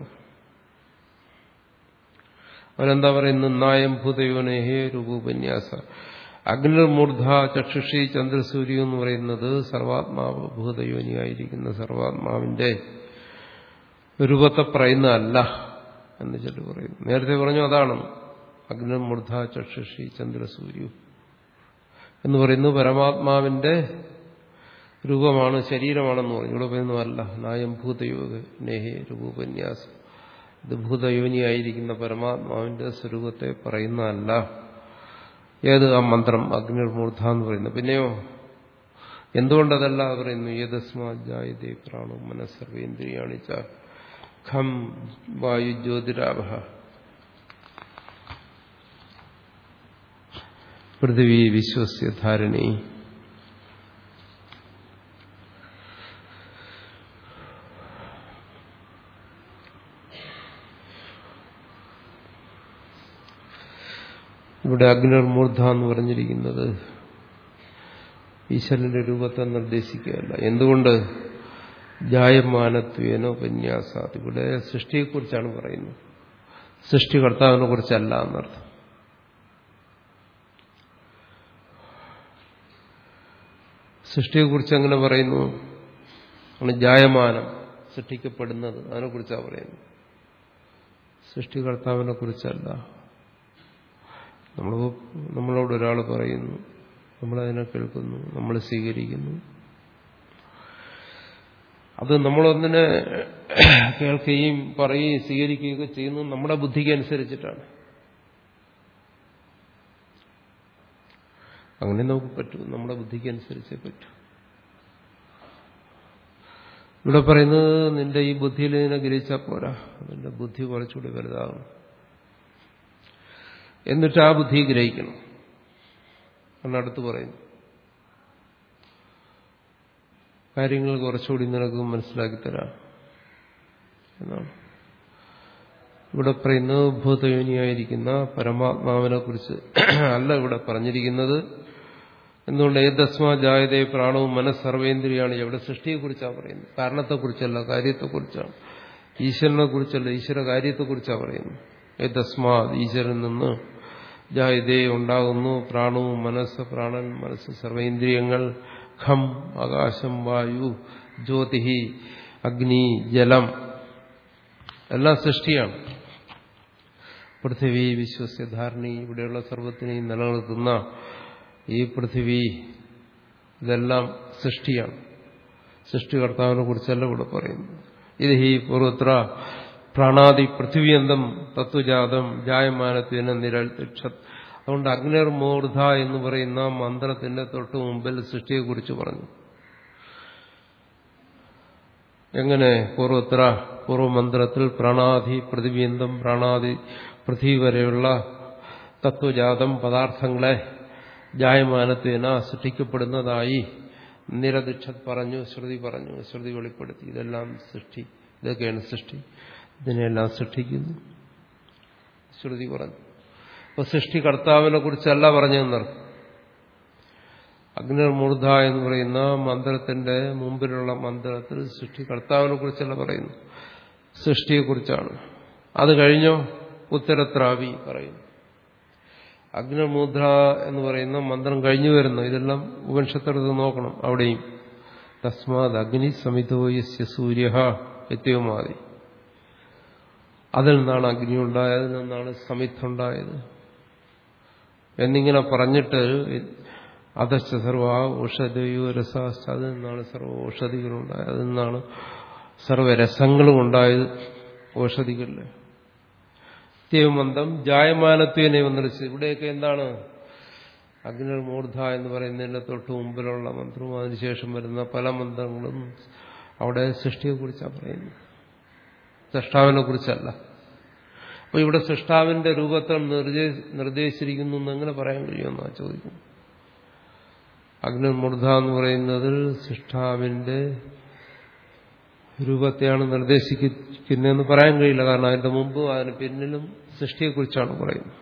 Speaker 1: അവരെന്താ പറയുന്നത് നായം ഭൂതയോനേഹേ രൂപോപന്യാസ അഗ്നിർമൂർധ ചക്ഷുഷി ചന്ദ്രസൂര്യ എന്ന് പറയുന്നത് സർവാത്മാവ് ഭൂതയോനിയായിരിക്കുന്ന സർവാത്മാവിന്റെ രൂപത്തെ പറയുന്നതല്ല എന്ന് ചില പറയുന്നു നേരത്തെ പറഞ്ഞു അതാണ് അഗ്നിർമൂർധ ചക്ഷുഷി ചന്ദ്രസൂര്യ എന്ന് പറയുന്നത് പരമാത്മാവിന്റെ രൂപമാണ് ശരീരമാണെന്ന് പറഞ്ഞു ഇവിടെ പറയുന്നതല്ല നായം ഭൂതയോഗ നേഹേ രൂപോപന്യാസം ഇത് ഭൂതയോനിയായിരിക്കുന്ന പരമാത്മാവിന്റെ സ്വരൂപത്തെ പറയുന്നതല്ല ഏത് ആ മന്ത്രം അഗ്നിർമൂർധ എന്ന് പറയുന്നത് പിന്നെയോ എന്തുകൊണ്ടതല്ല പറയുന്നു ഏതസ്മാജായതേ പ്രാണോ മനസ്സർവേന്ദ്രിയാണിച്ച ഖം വായു ജ്യോതിരാഭ പൃഥിവി വിശ്വസ്യ ധാരണി ഇവിടെ അഗ്നിർമൂർധ എന്ന് പറഞ്ഞിരിക്കുന്നത് ഈശ്വരന്റെ രൂപത്തെ നിർദ്ദേശിക്കുകയല്ല എന്തുകൊണ്ട് ജായമാനത്വേനോ ഉപന്യാസാത് ഇവിടെ സൃഷ്ടിയെക്കുറിച്ചാണ് പറയുന്നത് സൃഷ്ടികർത്താവിനെ കുറിച്ചല്ല എന്നർത്ഥം സൃഷ്ടിയെക്കുറിച്ച് എങ്ങനെ പറയുന്നു ആണ് ജായമാനം സൃഷ്ടിക്കപ്പെടുന്നത് അതിനെക്കുറിച്ചാണ് പറയുന്നത് സൃഷ്ടികർത്താവിനെ കുറിച്ചല്ല നമ്മൾ നമ്മളോട് ഒരാൾ പറയുന്നു നമ്മളതിനെ കേൾക്കുന്നു നമ്മൾ സ്വീകരിക്കുന്നു അത് നമ്മളൊന്നിനെ കേൾക്കുകയും പറയുകയും സ്വീകരിക്കുകയൊക്കെ ചെയ്യുന്നു നമ്മുടെ ബുദ്ധിക്ക് അനുസരിച്ചിട്ടാണ് അങ്ങനെ നമുക്ക് പറ്റൂ നമ്മുടെ ബുദ്ധിക്ക് അനുസരിച്ചേ പറ്റൂ ഇവിടെ പറയുന്നത് നിന്റെ ഈ ബുദ്ധിയിൽ ഇതിനെ ഗ്രഹിച്ചാൽ പോരാ നിന്റെ ബുദ്ധി കുറച്ചുകൂടി വലുതാകണം എന്നിട്ട് ആ ബുദ്ധി ഗ്രഹിക്കണം എന്നടുത്ത് പറയുന്നു കാര്യങ്ങൾ കുറച്ചുകൂടി നിനക്ക് മനസ്സിലാക്കി തരാം എന്നാണ് ഇവിടെ പറയുന്നത് ഭൂതയോനിയായിരിക്കുന്ന പരമാത്മാവിനെ കുറിച്ച് അല്ല ഇവിടെ പറഞ്ഞിരിക്കുന്നത് എന്തുകൊണ്ട് ഏതസ്മാ ജായതേ പ്രാണവും മനസ്സർവേന്ദ്രിയാണ് ഇവിടെ സൃഷ്ടിയെക്കുറിച്ചാണ് പറയുന്നത് കാരണത്തെക്കുറിച്ചല്ല കാര്യത്തെക്കുറിച്ചാണ് ഈശ്വരനെ കുറിച്ചല്ല ഈശ്വര കാര്യത്തെക്കുറിച്ചാണ് പറയുന്നത് ഏതസ്മാ ഈശ്വരൻ നിന്ന് ജായതേ ഉണ്ടാകുന്നു പ്രാണവും മനസ്സ് പ്രാണൻ മനസ്സ് സർവേന്ദ്രിയങ്ങൾ ഖം ആകാശം വായു ജ്യോതി അഗ്നി ജലം എല്ലാം സൃഷ്ടിയാണ് പൃഥിവി വിശ്വസ്യ ധാരണി ഇവിടെയുള്ള സർവത്തിനെയും നിലനിർത്തുന്ന ഈ പൃഥിവി ഇതെല്ലാം സൃഷ്ടിയാണ് സൃഷ്ടികർത്താവിനെ കുറിച്ചല്ല ഇവിടെ പറയുന്നു ഇത് ഹി പൂർവത്ര പ്രാണാദി പൃഥിവിയന്തം തത്വജാതം ജായമാനത്തിന് നിരൽ അതുകൊണ്ട് അഗ്നിർമൂർധ എന്ന് പറയുന്ന മന്ത്രത്തിന്റെ തൊട്ടു മുമ്പിൽ സൃഷ്ടിയെക്കുറിച്ച് പറഞ്ഞു എങ്ങനെ പൂർവത്ര പൂർവമന്ത്രത്തിൽ പ്രാണാദി പൃഥിവ്യന്തം പ്രാണാദി പൃഥ്വി വരെയുള്ള തത്വജാതം പദാർത്ഥങ്ങളെ ജായമാനത്വേന സൃഷ്ടിക്കപ്പെടുന്നതായി നിരദിക്ഷത് പറഞ്ഞു ശ്രുതി പറഞ്ഞു ശ്രുതി വെളിപ്പെടുത്തി ഇതെല്ലാം സൃഷ്ടി ഇതൊക്കെയാണ് സൃഷ്ടി ഇതിനെല്ലാം സൃഷ്ടിക്കുന്നു ശ്രുതി പറഞ്ഞു അപ്പൊ സൃഷ്ടികർത്താവിനെ കുറിച്ചല്ല പറഞ്ഞതെന്നർത്ഥം അഗ്നിർമൂർധ എന്ന് പറയുന്ന മന്ത്രത്തിന്റെ മുമ്പിലുള്ള മന്ത്രത്തിൽ സൃഷ്ടികർത്താവിനെ കുറിച്ചല്ല പറയുന്നു സൃഷ്ടിയെക്കുറിച്ചാണ് അത് കഴിഞ്ഞോ ഉത്തരത്രാവി പറയുന്നു അഗ്നിമൂദ്ര എന്ന് പറയുന്ന മന്ത്രം കഴിഞ്ഞു വരുന്നു ഇതെല്ലാം ഉപനിഷത്തെടുത്ത് നോക്കണം അവിടെയും തസ്മാത് അഗ്നി സമിതോയസ്യ സൂര്യ വ്യത്യവുമാതി അതിൽ നിന്നാണ് അഗ്നി ഉണ്ടായത് അതിൽ നിന്നാണ് സമിത്തുണ്ടായത് എന്നിങ്ങനെ പറഞ്ഞിട്ട് അധശ്ച സർവ ഔഷധയോ രസാശ്ച അതിൽ നിന്നാണ് സർവ ഔഷധികളുണ്ടായത് അതിൽ നിന്നാണ് സർവരസങ്ങളും ഉണ്ടായത് ഔഷധികളിൽ നിത്യമന്തം ജായമാനത്വേനെ വന്നിരിച്ച് ഇവിടെയൊക്കെ എന്താണ് അഗ്നിർമൂർധ എന്ന് പറയുന്നതിന്റെ തൊട്ട് മുമ്പിലുള്ള മന്ത്രവും അതിനുശേഷം വരുന്ന പല മന്ത്രങ്ങളും അവിടെ സൃഷ്ടിയെക്കുറിച്ചാണ് പറയുന്നത് സൃഷ്ടാവിനെ കുറിച്ചല്ല അപ്പൊ ഇവിടെ സൃഷ്ടാവിന്റെ രൂപത്തെ നിർദ്ദേശിച്ചിരിക്കുന്നു എന്ന് എങ്ങനെ പറയാൻ കഴിയുമെന്നാണ് ചോദിക്കുന്നത് അഗ്നിർമൂർധ എന്ന് പറയുന്നതിൽ സൃഷ്ടാവിന്റെ രൂപത്തെയാണ് നിർദ്ദേശിക്കുന്നതെന്ന് പറയാൻ കഴിയില്ല കാരണം അതിന്റെ മുമ്പും അതിന് പിന്നിലും സൃഷ്ടിയെക്കുറിച്ചാണ് പറയുന്നത്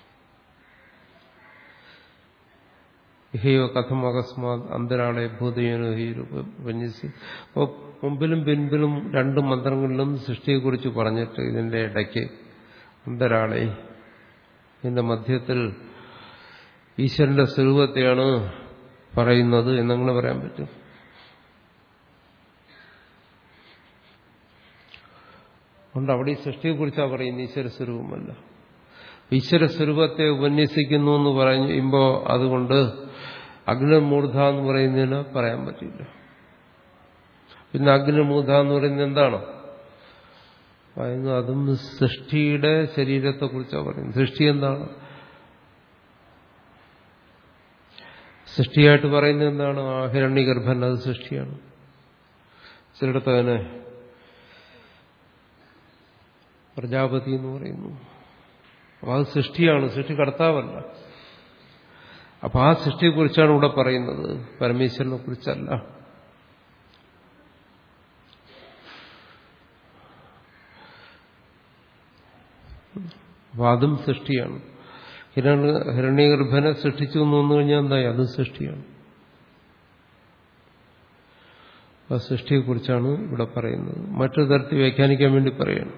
Speaker 1: ഇഹയോ കഥം അകസ്മാത് അന്തരാളെ ഭൂതയോനോ ഹി രൂപന്യസി അപ്പോൾ മുമ്പിലും പിൻപിലും രണ്ട് മന്ത്രങ്ങളിലും സൃഷ്ടിയെക്കുറിച്ച് പറഞ്ഞിട്ട് ഇതിന്റെ ഇടയ്ക്ക് അന്തരാളെ ഇതിന്റെ മധ്യത്തിൽ ഈശ്വരന്റെ സ്വരൂപത്തെയാണ് പറയുന്നത് എന്നങ്ങനെ പറയാൻ പറ്റും അതുകൊണ്ട് അവിടെ ഈ സൃഷ്ടിയെക്കുറിച്ചാണ് പറയുന്നത് ഈശ്വരസ്വരൂപമല്ല ഈശ്വരസ്വരൂപത്തെ ഉപന്യസിക്കുന്നു എന്ന് പറയുമ്പോൾ അതുകൊണ്ട് അഗ്നിമൂർധ എന്ന് പറയുന്നതിന് പറയാൻ പറ്റില്ല പിന്നെ അഗ്നിമൂർധ എന്ന് പറയുന്നത് എന്താണ് പറയുന്നത് അതും സൃഷ്ടിയുടെ ശരീരത്തെക്കുറിച്ചാണ് പറയുന്നത് സൃഷ്ടി എന്താണ് സൃഷ്ടിയായിട്ട് പറയുന്നത് എന്താണ് ആ ഹിരണ്യഗർഭൻ അത് സൃഷ്ടിയാണ് ചിലയിടത്ത് അതിനെ പ്രജാപതി എന്ന് പറയുന്നു അപ്പൊ അത് സൃഷ്ടിയാണ് സൃഷ്ടി കർത്താവല്ല അപ്പൊ ആ സൃഷ്ടിയെക്കുറിച്ചാണ് ഇവിടെ പറയുന്നത് പരമേശ്വരനെ കുറിച്ചല്ല അപ്പൊ അതും സൃഷ്ടിയാണ് ഹിരണ്യ ഹിരണ്യഗർഭനെ സൃഷ്ടിച്ചു എന്ന് വന്നു കഴിഞ്ഞാൽ എന്തായി അതും സൃഷ്ടിയാണ് ആ സൃഷ്ടിയെക്കുറിച്ചാണ് ഇവിടെ പറയുന്നത് മറ്റൊരു തരത്തിൽ വ്യാഖ്യാനിക്കാൻ വേണ്ടി പറയണം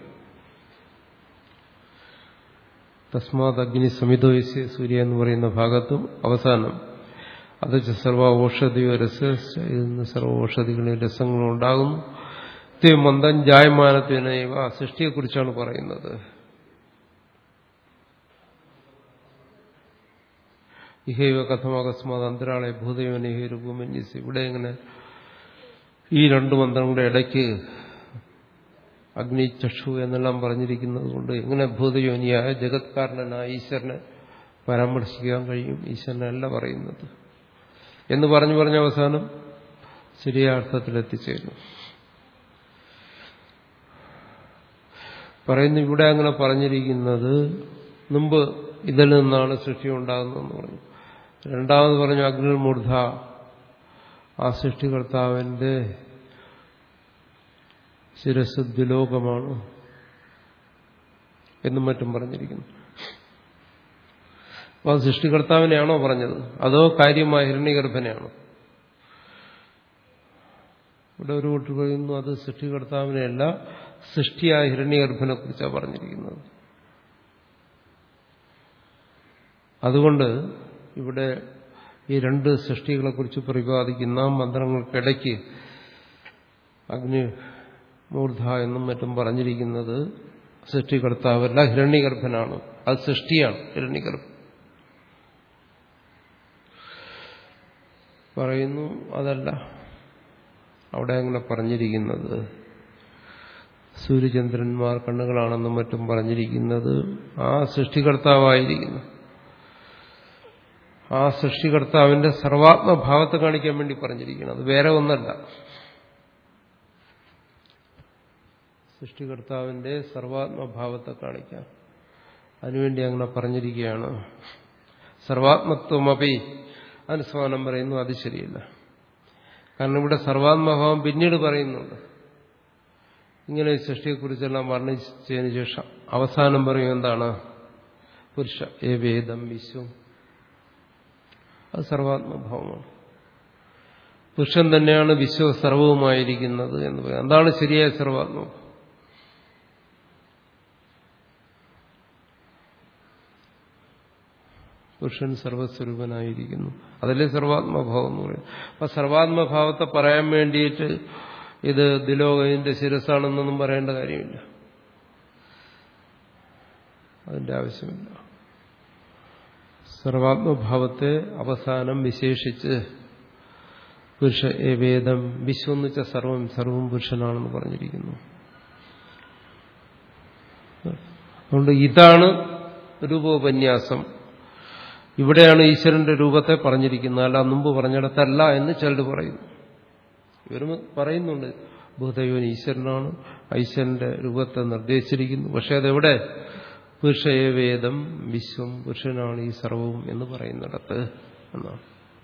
Speaker 1: തസ്മാത് അഗ്നി സമിതോയസ്യ സൂര്യ എന്ന് പറയുന്ന ഭാഗത്തും അവസാനം അത് സർവ ഔഷധിയോ രസ ഇതിൽ നിന്ന് സർവ ഔഷധികളും രസങ്ങളും ഉണ്ടാകുന്നു മന്ദം ജായമാനത്തിനൈവ സൃഷ്ടിയെക്കുറിച്ചാണ് പറയുന്നത് ഇഹൈവ കഥമകസ്മാത് അന്തരാളെ ഭൂതയോനിഹ രൂപമന്യസ് ഇവിടെ ഇങ്ങനെ ഈ രണ്ടു മന്ത്രങ്ങളുടെ ഇടയ്ക്ക് അഗ്നി ചക്ഷു എന്നെല്ലാം പറഞ്ഞിരിക്കുന്നത് കൊണ്ട് എങ്ങനെ ഭൂതയോനിയായ ജഗത്കാരണനായ ഈശ്വരനെ പരാമർശിക്കാൻ കഴിയും ഈശ്വരനല്ല പറയുന്നത് എന്ന് പറഞ്ഞു പറഞ്ഞ അവസാനം ശരിയായ അർത്ഥത്തിൽ എത്തിച്ചേരും പറയുന്നു ഇവിടെ അങ്ങനെ പറഞ്ഞിരിക്കുന്നത് മുമ്പ് ഇതിൽ നിന്നാണ് സൃഷ്ടി ഉണ്ടാകുന്നതെന്ന് പറഞ്ഞു രണ്ടാമത് പറഞ്ഞു അഗ്നിമൂർധ ആ സൃഷ്ടികർത്താവിന്റെ ശിരസ് ദ്വിലോകമാണ് എന്നും മറ്റും പറഞ്ഞിരിക്കുന്നു അപ്പോൾ അത് സൃഷ്ടികർത്താവിനെയാണോ പറഞ്ഞത് അതോ കാര്യമായ ഹിരണ്യഗർഭനെയാണോ ഇവിടെ ഒരു കൂട്ടർ പറയുന്നു അത് സൃഷ്ടികർത്താവിനെയല്ല സൃഷ്ടിയായ ഹിരണ്യഗർഭനെ കുറിച്ചാണ് പറഞ്ഞിരിക്കുന്നത് അതുകൊണ്ട് ഇവിടെ ഈ രണ്ട് സൃഷ്ടികളെക്കുറിച്ച് പ്രതിപാദിക്കുന്ന മന്ത്രങ്ങൾക്കിടയ്ക്ക് അഗ്നി മൂർധ എന്നും മറ്റും പറഞ്ഞിരിക്കുന്നത് സൃഷ്ടികർത്താവല്ല ഹിരണ്യഗർഭനാണ് അത് സൃഷ്ടിയാണ് ഹിരണ്യഗർഭൻ പറയുന്നു അതല്ല അവിടെ അങ്ങനെ പറഞ്ഞിരിക്കുന്നത് സൂര്യചന്ദ്രന്മാർ കണ്ണുകളാണെന്നും മറ്റും പറഞ്ഞിരിക്കുന്നത് ആ സൃഷ്ടികർത്താവായിരിക്കുന്നു ആ സൃഷ്ടികർത്താവിന്റെ സർവാത്മഭാവത്തെ കാണിക്കാൻ വേണ്ടി പറഞ്ഞിരിക്കുന്നത് വേറെ ഒന്നല്ല സൃഷ്ടികർത്താവിന്റെ സർവാത്മഭാവത്തെ കാണിക്കാൻ അതിനുവേണ്ടി അങ്ങനെ പറഞ്ഞിരിക്കുകയാണ് സർവാത്മത്വമപി അനുസ്മാനം പറയുന്നു അത് ശരിയല്ല കാരണം ഇവിടെ സർവാത്മഭാവം പിന്നീട് പറയുന്നുണ്ട് ഇങ്ങനെ സൃഷ്ടിയെക്കുറിച്ചെല്ലാം വർണ്ണിച്ചതിന് ശേഷം അവസാനം പറയും എന്താണ് പുരുഷ ഏ വേദം വിശ്വം അത് സർവാത്മഭാവമാണ് പുരുഷൻ തന്നെയാണ് വിശ്വ സർവവുമായിരിക്കുന്നത് എന്ന് പറയാം എന്താണ് ശരിയായ സർവാത്മഭാവം പുരുഷൻ സർവസ്വരൂപനായിരിക്കുന്നു അതല്ലേ സർവാത്മഭാവം എന്ന് പറയും അപ്പൊ സർവാത്മഭാവത്തെ പറയാൻ വേണ്ടിയിട്ട് ഇത് ദിലോകന്റെ ശിരസാണെന്നൊന്നും പറയേണ്ട കാര്യമില്ല അതിന്റെ ആവശ്യമില്ല സർവാത്മഭാവത്തെ അവസാനം വിശേഷിച്ച് പുരുഷ വേദം വിശ്വം എന്ന് വെച്ചാൽ സർവം സർവം പുരുഷനാണെന്ന് പറഞ്ഞിരിക്കുന്നു അതുകൊണ്ട് ഇതാണ് രൂപോപന്യാസം ഇവിടെയാണ് ഈശ്വരന്റെ രൂപത്തെ പറഞ്ഞിരിക്കുന്നത് അല്ല മുമ്പ് പറഞ്ഞിടത്തല്ല എന്ന് ചിലർ പറയുന്നു ഇവർ പറയുന്നുണ്ട് ഭൂതയോൻ ഈശ്വരനാണ് ഈശ്വരന്റെ രൂപത്തെ നിർദ്ദേശിച്ചിരിക്കുന്നു പക്ഷെ അതെവിടെ പുരുഷയെ വേദം വിശ്വം പുരുഷനാണ് ഈ സർവവും എന്ന് പറയുന്നിടത്ത് എന്നാണ്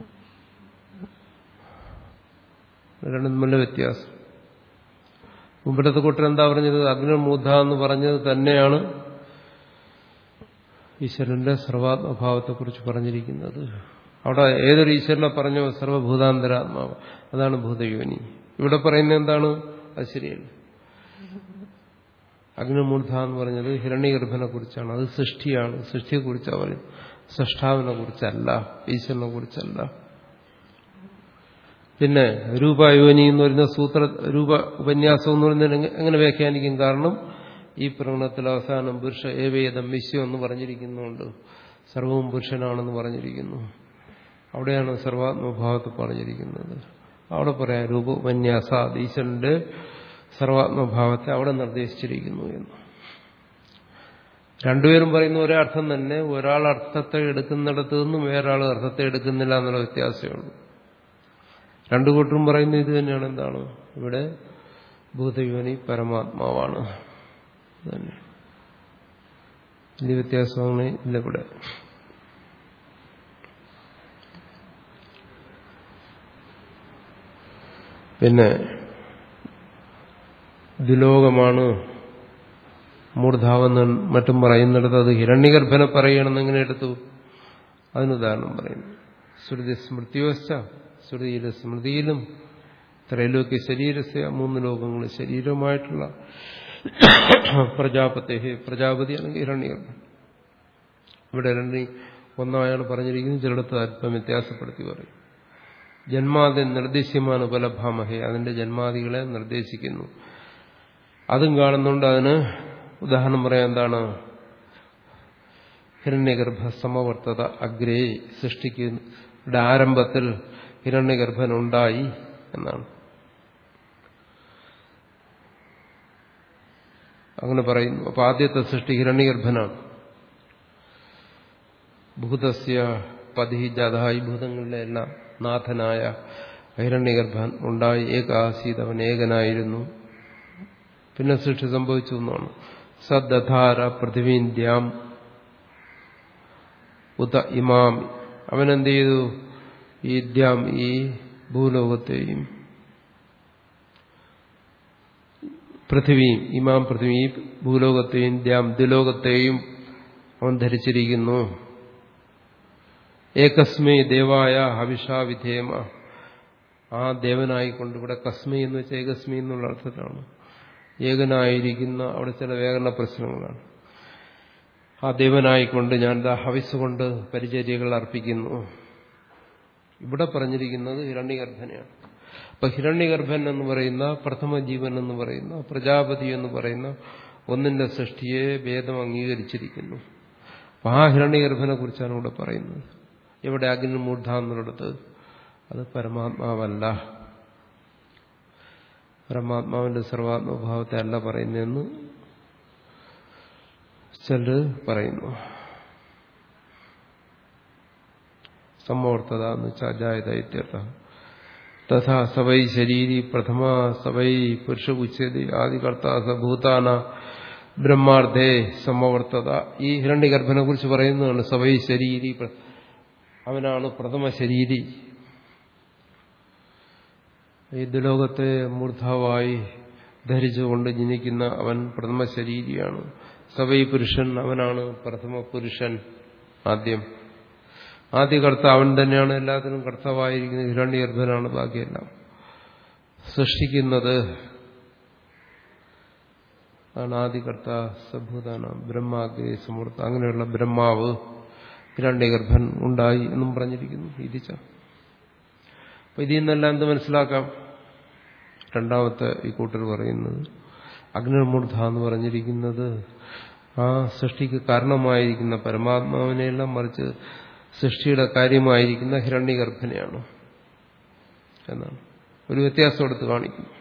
Speaker 1: രണ്ടും തമ്മിലുള്ള വ്യത്യാസം മുമ്പിടത്തെ കൂട്ടർ എന്താ പറഞ്ഞത് അഗ്നിമൂധ എന്ന് പറഞ്ഞത് തന്നെയാണ് ഈശ്വരന്റെ സർവാത്മഭാവത്തെക്കുറിച്ച് പറഞ്ഞിരിക്കുന്നത് അവിടെ ഏതൊരു ഈശ്വരനെ പറഞ്ഞോ സർവഭൂതാന്തരാത്മാവ് അതാണ് ഭൂതയോനി ഇവിടെ പറയുന്നത് എന്താണ് അത് ശരിയല്ല അഗ്നിമൂർധ എന്ന് പറഞ്ഞത് ഹിരണ്യഗർഭനെ കുറിച്ചാണ് അത് സൃഷ്ടിയാണ് സൃഷ്ടിയെക്കുറിച്ചാണ് പറയും സൃഷ്ടാവിനെ കുറിച്ചല്ല ഈശ്വരനെ കുറിച്ചല്ല പിന്നെ രൂപയോനി എന്ന് പറയുന്ന സൂത്ര രൂപ ഉപന്യാസം എന്ന് പറയുന്നത് എങ്ങനെ വ്യാഖ്യാനിക്കും കാരണം ഈ പ്രകടനത്തിൽ അവസാനം പുരുഷ ഏവേദം വിശ്വം എന്ന് പറഞ്ഞിരിക്കുന്നുണ്ട് സർവവും പുരുഷനാണെന്ന് പറഞ്ഞിരിക്കുന്നു അവിടെയാണ് സർവാത്മഭാവത്തെ പറഞ്ഞിരിക്കുന്നത് അവിടെ പറയാം രൂപ ഉപന്യാസ ഈശ്വരന്റെ സർവാത്മഭാവത്തെ അവിടെ നിർദ്ദേശിച്ചിരിക്കുന്നു എന്ന് രണ്ടുപേരും പറയുന്ന ഒരേ അർത്ഥം തന്നെ ഒരാൾ അർത്ഥത്തെ എടുക്കുന്നിടത്തു നിന്നും വേറൊരാൾ അർത്ഥത്തെ എടുക്കുന്നില്ല എന്നുള്ള വ്യത്യാസമേ ഉള്ളൂ രണ്ടു കൂട്ടരും പറയുന്ന ഇത് തന്നെയാണ് എന്താണ് ഇവിടെ ഭൂതയോനി പരമാത്മാവാണ് തന്നെ വലിയ വ്യത്യാസമാണ് ഇല്ല ഇവിടെ പിന്നെ ദുലോകമാണ് മൂർധാവെന്ന് മറ്റും പറയുന്നിടത്ത് അത് ഹിരണ്യഗർഭനെ പറയണമെന്ന് എങ്ങനെ എടുത്തു അതിനുദാഹരണം പറയുന്നു ശ്രുതി സ്മൃതിവശ ശ്രുതിയിലെ സ്മൃതിയിലും ത്രൈലോക്യ ശരീരസ്യ മൂന്ന് ലോകങ്ങൾ ശരീരമായിട്ടുള്ള പ്രജാപത്തെ പ്രജാപതി അല്ലെങ്കിൽ ഹിരണ്യഗർഭൻ ഇവിടെ രണ്ടി ഒന്നായാണ് പറഞ്ഞിരിക്കുന്നത് ചിലടത്ത് അല്പം വ്യത്യാസപ്പെടുത്തി പറയും ജന്മാതി നിർദ്ദേശിയമാണ് ഉപലഭാമഹെ അതിന്റെ ജന്മാദികളെ നിർദ്ദേശിക്കുന്നു അതും കാണുന്നുണ്ട് അതിന് ഉദാഹരണം പറയാൻ എന്താണ് ഹിരണ്യഗർഭ സമവർത്തത അഗ്രേ സൃഷ്ടിക്കുന്ന ആരംഭത്തിൽ ഹിരണ്യഗർഭൻ ഉണ്ടായി എന്നാണ് അങ്ങനെ പറയുന്നു അപ്പൊ ആദ്യത്തെ സൃഷ്ടി ഹിരണ്യഗർഭനാണ് ഭൂതസ്യ പതി ജാതായി ഭൂതങ്ങളിലെ എല്ലാം നാഥനായ ഹിരണ്യഗർഭൻ ഉണ്ടായി ഏകാസീത് അവൻ ഏകനായിരുന്നു പിന്നെ സൃഷ്ടി സംഭവിച്ചു എന്നാണ് സദ്ധാര പൃഥിവീന്ദ്യാം ഉത ഇമാം അവനെന്ത് ചെയ്തു ഈ ദ്യാം ഈ ഭൂലോകത്തെയും പൃഥിവിയും ഇമാം പൃഥിവി ഈ ഭൂലോകത്തെയും ദ്യാം ദ്വിലോകത്തെയും അവൻ ധരിച്ചിരിക്കുന്നു ഏകസ്മൈ ദേവായ ഹവിഷാവിധേയമ ആ ദേവനായിക്കൊണ്ട് ഇവിടെ കസ്മി എന്ന് വെച്ചാൽ ഏകസ്മി എന്നുള്ള അർത്ഥത്തിലാണ് ഏകനായിരിക്കുന്ന അവിടെ ചില വ്യാകരണ പ്രശ്നങ്ങളാണ് ആ ദേവനായിക്കൊണ്ട് ഞാൻ ദാ ഹവിസ് കൊണ്ട് പരിചര്യകൾ അർപ്പിക്കുന്നു ഇവിടെ പറഞ്ഞിരിക്കുന്നത് ഹിരണ്യഗർഭനെയാണ് അപ്പൊ ഹിരണ്യഗർഭൻ എന്ന് പറയുന്ന പ്രഥമ ജീവൻ എന്ന് പറയുന്ന പ്രജാപതി എന്ന് പറയുന്ന ഒന്നിന്റെ സൃഷ്ടിയെ ഭേദം അംഗീകരിച്ചിരിക്കുന്നു അപ്പൊ ആ ഹിരണ്യഗർഭനെ കുറിച്ചാണ് ഇവിടെ പറയുന്നത് എവിടെ അഗ്നിമൂർധ എന്നുള്ളത് അത് പരമാത്മാവല്ല പരമാത്മാവിന്റെ സർവാത്മഭാവത്തെ അല്ല പറയുന്നതെന്ന് ചിലർ പറയുന്നു സമ്മോർത്തത എന്ന് വെച്ചാൽ അജായത ഇത്യർത്ഥ തഥാ സവൈ ശരീരി പ്രഥമ സവൈ പുരുഷകുച്ഛേതി ആദികർത്ത സഭൂതാന ബ്രഹ്മാർത്ഥേ സമവർത്തത ഈ ഹിരണ്യഗർഭനെ കുറിച്ച് പറയുന്നതാണ് സവൈ ശരീരി അവനാണ് പ്രഥമ ശരീരി ഈ ദുലോകത്തെ മൂർധാവായി ധരിച്ചുകൊണ്ട് ജനിക്കുന്ന അവൻ പ്രഥമ ശരീരിയാണ് സവൈ പുരുഷൻ അവനാണ് പ്രഥമ പുരുഷൻ ആദ്യം ആദ്യ കർത്താവ് അവൻ തന്നെയാണ് എല്ലാത്തിനും കർത്താവായിരിക്കുന്നത് ഹിരണ്യഗർഭനാണ് ബാക്കിയെല്ലാം സൃഷ്ടിക്കുന്നത് ആണ് ആദികർത്ത സഭൂതാന ബ്രഹ്മാഗ്രേ സമൂർത്ത അങ്ങനെയുള്ള ബ്രഹ്മാവ് ഹിരണ്യഗർഭൻ ഉണ്ടായി എന്നും പറഞ്ഞിരിക്കുന്നു ഇതിച്ച അപ്പൊ ഇതിൽ നിന്നെല്ലാം എന്ത് മനസ്സിലാക്കാം രണ്ടാമത്തെ ഈ കൂട്ടർ പറയുന്നത് അഗ്നിമൂർധ എന്ന് പറഞ്ഞിരിക്കുന്നത് ആ സൃഷ്ടിക്ക് കാരണമായിരിക്കുന്ന പരമാത്മാവിനെയെല്ലാം മറിച്ച് സൃഷ്ടിയുടെ കാര്യമായിരിക്കുന്ന ഹിരണ്യഗർഭനെയാണ് എന്നാണ് ഒരു വ്യത്യാസം എടുത്ത് കാണിക്കുന്നു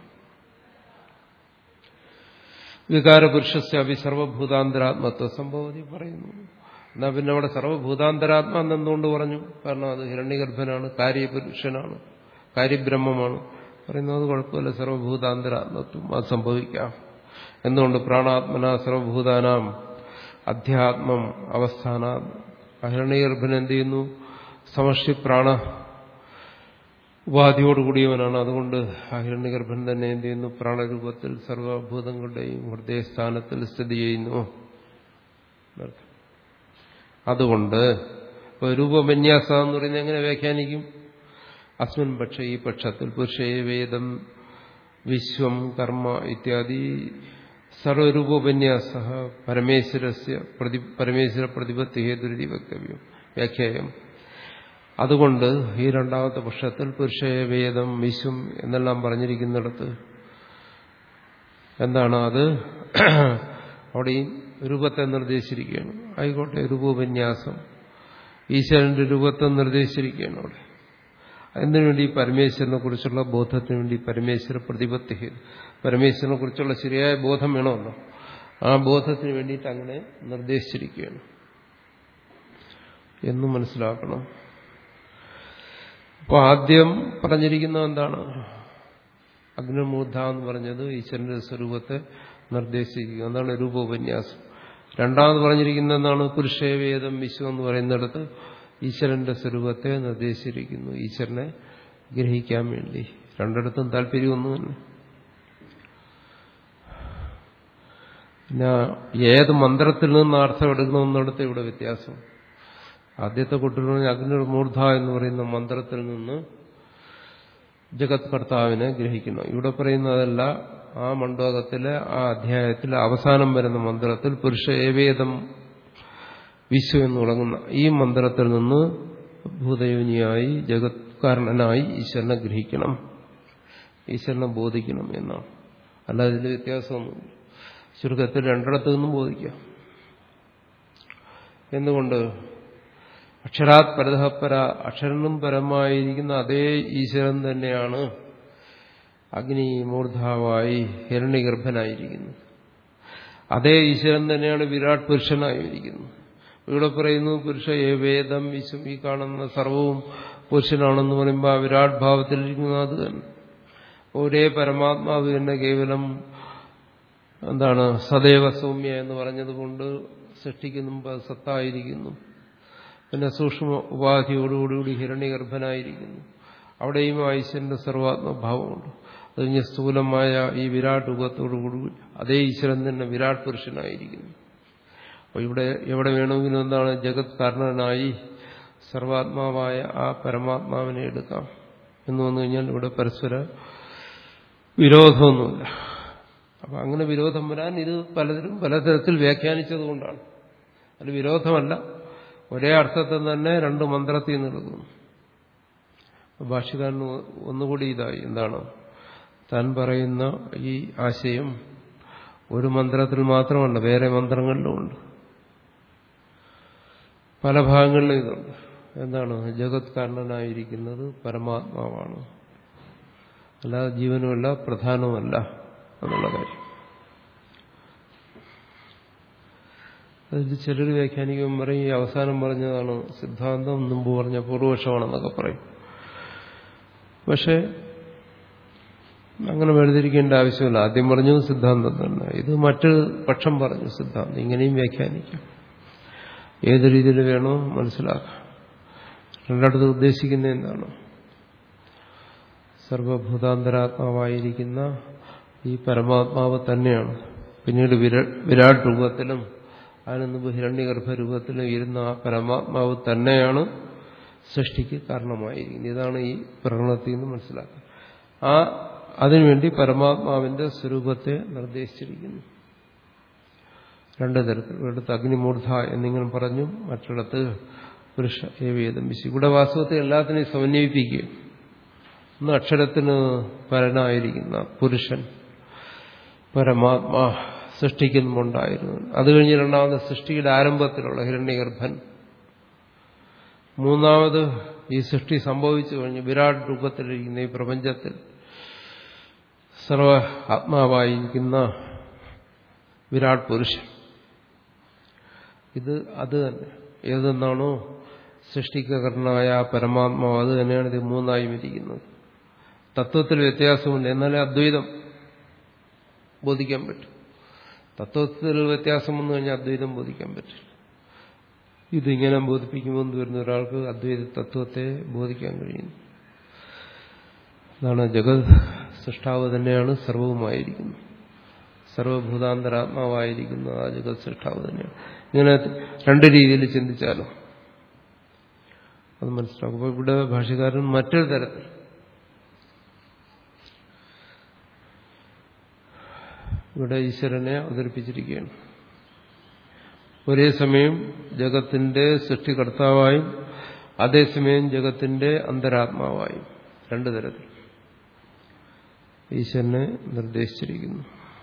Speaker 1: വികാരപുരുഷസ്യ അഭി സർവഭൂതാന്തരാത്മത്വ സംഭവതി പറയുന്നു എന്നാ പിന്നെ അവിടെ സർവഭൂതാന്തരാത്മ എന്നെന്തുകൊണ്ട് പറഞ്ഞു കാരണം അത് ഹിരണ്യഗർഭനാണ് കാര്യപുരുഷനാണ് കാര്യബ്രഹ്മമാണ് പറയുന്നത് അത് കുഴപ്പമില്ല സർവഭൂതാന്തരാത്മത്വം അത് സംഭവിക്കാം എന്തുകൊണ്ട് പ്രാണാത്മന സർവഭൂതാനാം അധ്യാത്മം അവസ്ഥാന അഹിരണ്യഗർഭൻ എന്ത് ചെയ്യുന്നു സമഷ്ടി പ്രാണ ഉപാധിയോടുകൂടിയവനാണ് അതുകൊണ്ട് അഹിരണ്യഗർഭൻ തന്നെ എന്ത് ചെയ്യുന്നു പ്രാണരൂപത്തിൽ സർവഭൂതങ്ങളുടെയും ഹൃദയസ്ഥാനത്തിൽ സ്ഥിതി ചെയ്യുന്നു അതുകൊണ്ട് രൂപവിന്യാസ എന്ന് പറയുന്നത് എങ്ങനെ വ്യാഖ്യാനിക്കും അസ്മിൻ പക്ഷ ഈ പക്ഷത്തിൽ പുരുഷേ വേദം വിശ്വം കർമ്മ ഇത്യാദി സർവരൂപോപന്യാസ പരമേശ്വരസ്യ പ്രതി പരമേശ്വര പ്രതിപത്തി ഹേതുരുതി വക്തവ്യം വ്യാഖ്യായം അതുകൊണ്ട് ഈ രണ്ടാമത്തെ പക്ഷത്തിൽ പുരുഷേ വേദം വിശ്വം എന്നെല്ലാം പറഞ്ഞിരിക്കുന്നിടത്ത് എന്താണ് അത് അവിടെ ഈ രൂപത്തെ നിർദ്ദേശിച്ചിരിക്കുകയാണ് ആയിക്കോട്ടെ രൂപോപന്യാസം ഈശ്വരന്റെ രൂപത്തെ നിർദ്ദേശിച്ചിരിക്കുകയാണ് അവിടെ അതിനുവേണ്ടി പരമേശ്വരനെ കുറിച്ചുള്ള ബോധത്തിന് വേണ്ടി പരമേശ്വര പ്രതിപത്തി പരമേശ്വരനെ കുറിച്ചുള്ള ശരിയായ ബോധം വേണമല്ലോ ആ ബോധത്തിന് വേണ്ടിയിട്ട് അങ്ങനെ നിർദ്ദേശിച്ചിരിക്കുകയാണ് എന്ന് മനസ്സിലാക്കണം അപ്പോൾ ആദ്യം പറഞ്ഞിരിക്കുന്നത് എന്താണ് അഗ്നിമൂർധ എന്ന് പറഞ്ഞത് ഈശ്വരന്റെ സ്വരൂപത്തെ നിർദ്ദേശിക്കുക എന്താണ് രൂപോപന്യാസം രണ്ടാമത് പറഞ്ഞിരിക്കുന്നത് എന്താണ് പുരുഷേവേദം വിശ്വം എന്ന് പറയുന്നിടത്ത് ഈശ്വരന്റെ സ്വരൂപത്തെ നിർദ്ദേശിച്ചിരിക്കുന്നു ഈശ്വരനെ ഗ്രഹിക്കാൻ വേണ്ടി രണ്ടിടത്തും താല്പര്യമൊന്നും തന്നെ പിന്നെ ഏത് മന്ത്രത്തിൽ നിന്ന് അർത്ഥം എടുക്കണമെന്നിടത്ത് ഇവിടെ വ്യത്യാസം ആദ്യത്തെ കുട്ടികൾ അഗ്നിമൂർധ എന്ന് പറയുന്ന മന്ത്രത്തിൽ നിന്ന് ജഗത് കർത്താവിനെ ഗ്രഹിക്കണം ഇവിടെ പറയുന്നതല്ല ആ മണ്ഡപത്തിലെ ആ അധ്യായത്തിലെ അവസാനം വരുന്ന മന്ത്രത്തിൽ പുരുഷ ഏവേദം വിശ്വ എന്ന് തുടങ്ങുന്ന ഈ മന്ത്രത്തിൽ നിന്ന് ഭൂതയോനിയായി ജഗത് കാരണനായി ഈശ്വരനെ ഗ്രഹിക്കണം ഈശ്വരനെ ബോധിക്കണം എന്നാണ് അല്ലാതെ ഇതിൽ വ്യത്യാസമൊന്നുമില്ല ചുരുക്കത്തിൽ രണ്ടിടത്തു നിന്നും ബോധിക്കാം എന്തുകൊണ്ട് അക്ഷരാത് പരതപര അക്ഷരനും പരമായിരിക്കുന്ന അതേ ഈശ്വരൻ തന്നെയാണ് അഗ്നി മൂർധാവായി ഹിരണ്യഗർഭനായിരിക്കുന്നത് അതേ ഈശ്വരൻ തന്നെയാണ് വിരാട് പുരുഷനായിരിക്കുന്നത് ഇവിടെ പറയുന്നു പുരുഷ ഏവേദം വിശ്വം ഈ കാണുന്ന സർവവും പുരുഷനാണെന്ന് പറയുമ്പോൾ ആ വിരാട് ഭാവത്തിലിരിക്കുന്നത് അത് തന്നെ ഒരേ പരമാത്മാവ് തന്നെ കേവലം എന്താണ് സദൈവ സൗമ്യ എന്ന് പറഞ്ഞതുകൊണ്ട് സൃഷ്ടിക്ക് മുമ്പ് സത്തായിരിക്കുന്നു പിന്നെ സൂക്ഷ്മ ഉപാധിയോടുകൂടി ഹിരണ്യഗർഭനായിരിക്കുന്നു അവിടെയും ഈശ്വരന്റെ സർവാത്മഭാവമുണ്ട് അത് കഴിഞ്ഞ് സ്ഥൂലമായ ഈ വിരാട് രൂപത്തോടുകൂടി അതേ ഈശ്വരൻ തന്നെ വിരാട് പുരുഷനായിരിക്കുന്നു അപ്പോൾ ഇവിടെ എവിടെ വേണമെങ്കിലും എന്താണ് ജഗത് കാരണനായി സർവാത്മാവായ ആ പരമാത്മാവിനെ എടുക്കാം എന്ന് വന്നു കഴിഞ്ഞാൽ ഇവിടെ പരസ്പര വിരോധമൊന്നുമില്ല അപ്പം അങ്ങനെ വിരോധം വരാൻ ഇത് പലതരം പലതരത്തിൽ വ്യാഖ്യാനിച്ചതുകൊണ്ടാണ് അത് വിരോധമല്ല ഒരേ അർത്ഥത്തിൽ തന്നെ രണ്ട് മന്ത്രത്തിൽ നിന്ന് എടുക്കുന്നു ഭാഷകാരന് ഒന്നുകൂടി ഇതായി എന്താണ് താൻ പറയുന്ന ഈ ആശയം ഒരു മന്ത്രത്തിൽ മാത്രമല്ല വേറെ മന്ത്രങ്ങളിലുമുണ്ട് പല ഭാഗങ്ങളിലും ഇതുണ്ട് എന്താണ് ജഗത് കാരണനായിരിക്കുന്നത് പരമാത്മാവാണ് അല്ലാതെ ജീവനുമല്ല പ്രധാനവുമല്ല എന്നുള്ള കാര്യം അതിൽ ചിലർ വ്യാഖ്യാനിക്കുമ്പോൾ പറയും ഈ അവസാനം പറഞ്ഞതാണ് സിദ്ധാന്തം മുമ്പ് പറഞ്ഞ പൂർവപക്ഷമാണെന്നൊക്കെ പറയും പക്ഷേ അങ്ങനെ വേർതിരിക്കേണ്ട ആവശ്യമില്ല ആദ്യം പറഞ്ഞു സിദ്ധാന്തം തന്നെ ഇത് മറ്റു പക്ഷം പറഞ്ഞു സിദ്ധാന്തം ഇങ്ങനെയും വ്യാഖ്യാനിക്കാം ഏത് രീതിയിൽ വേണോ മനസ്സിലാക്കാം രണ്ടിടത്ത് ഉദ്ദേശിക്കുന്ന എന്താണ് സർവഭൂതാന്തരാത്മാവായിരിക്കുന്ന ഈ പരമാത്മാവ് തന്നെയാണ് പിന്നീട് വിരാട് രൂപത്തിലും അതിനൊന്ന് ഹിരണ്യഗർഭ രൂപത്തിലും ഇരുന്ന ആ പരമാത്മാവ് തന്നെയാണ് സൃഷ്ടിക്ക് കാരണമായിരിക്കുന്നത് ഇതാണ് ഈ പ്രകടനത്തിൽ നിന്ന് മനസ്സിലാക്കുക ആ അതിനുവേണ്ടി പരമാത്മാവിന്റെ സ്വരൂപത്തെ നിർദ്ദേശിച്ചിരിക്കുന്നു രണ്ടു തരത്തിൽ ഒരിടത്ത് അഗ്നിമൂർധ എന്നിങ്ങനെ പറഞ്ഞു മറ്റിടത്ത് പുരുഷ ഏവേദം ഇവിടെ വാസ്തവത്തെ എല്ലാത്തിനെയും സമന്വയിപ്പിക്കുക ഒന്ന് അക്ഷരത്തിന് പരനായിരിക്കുന്ന പുരുഷൻ പരമാത്മാ സൃഷ്ടിക്കുന്നുണ്ടായിരുന്നു അത് കഴിഞ്ഞ് രണ്ടാമത് സൃഷ്ടിയുടെ ആരംഭത്തിലുള്ള ഹിരണ്യഗർഭൻ മൂന്നാമത് ഈ സൃഷ്ടി സംഭവിച്ചു കഴിഞ്ഞ് വിരാട് രൂപത്തിലിരിക്കുന്ന ഈ പ്രപഞ്ചത്തിൽ സർവ ആത്മാവായിരിക്കുന്ന വിരാട് പുരുഷൻ ഇത് അത് തന്നെ ഏതെന്നാണോ സൃഷ്ടിക്കകരനായ പരമാത്മാവ് അത് തന്നെയാണ് ഇത് മൂന്നായും ഇരിക്കുന്നത് തത്വത്തിൽ വ്യത്യാസമില്ല എന്നാലേ അദ്വൈതം ബോധിക്കാൻ പറ്റും തത്വത്തിൽ വ്യത്യാസം വന്നു കഴിഞ്ഞാൽ അദ്വൈതം ബോധിക്കാൻ പറ്റില്ല ഇതിങ്ങനെ ബോധിപ്പിക്കുമെന്ന് വരുന്ന ഒരാൾക്ക് അദ്വൈത തത്വത്തെ ബോധിക്കാൻ കഴിയുന്നു അതാണ് ജഗത് സൃഷ്ടാവ് തന്നെയാണ് സർവവുമായിരിക്കുന്നത് സർവഭൂതാന്തരാത്മാവായിരിക്കുന്ന ആ ജഗത് സൃഷ്ടാവ് തന്നെയാണ് ഇങ്ങനെ രണ്ട് രീതിയിൽ ചിന്തിച്ചാലോ അത് മനസ്സിലാക്കും അപ്പോൾ ഇവിടെ ഭാഷകാരൻ മറ്റൊരു തരത്തിൽ ഇവിടെ ഈശ്വരനെ അവതരിപ്പിച്ചിരിക്കുകയാണ് ഒരേ സമയം ജഗത്തിന്റെ സൃഷ്ടികർത്താവായും അതേസമയം ജഗത്തിന്റെ അന്തരാത്മാവായും രണ്ടു തരത്തിൽ ഈശ്വരനെ നിർദ്ദേശിച്ചിരിക്കുന്നു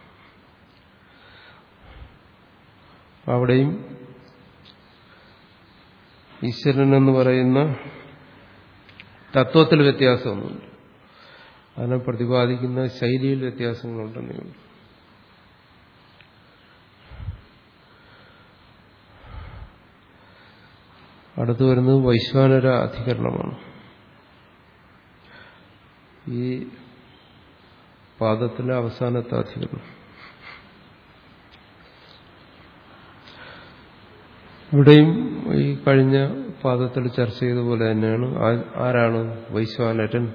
Speaker 1: അവിടെയും ഈശ്വരൻ എന്ന് പറയുന്ന തത്വത്തിൽ വ്യത്യാസമൊന്നുമില്ല അതിനെ പ്രതിപാദിക്കുന്ന ശൈലിയിൽ വ്യത്യാസങ്ങളുണ്ടെന്നേ ഉള്ളൂ അടുത്തു വരുന്നത് വൈശ്വാനര അധികരണമാണ് ഈ പാദത്തിലെ അവസാനത്തെ അധികരണം ഇവിടെയും ഈ കഴിഞ്ഞ പാദത്തിൽ ചർച്ച ചെയ്ത പോലെ തന്നെയാണ് ആരാണ് വൈശ്വാനരൻ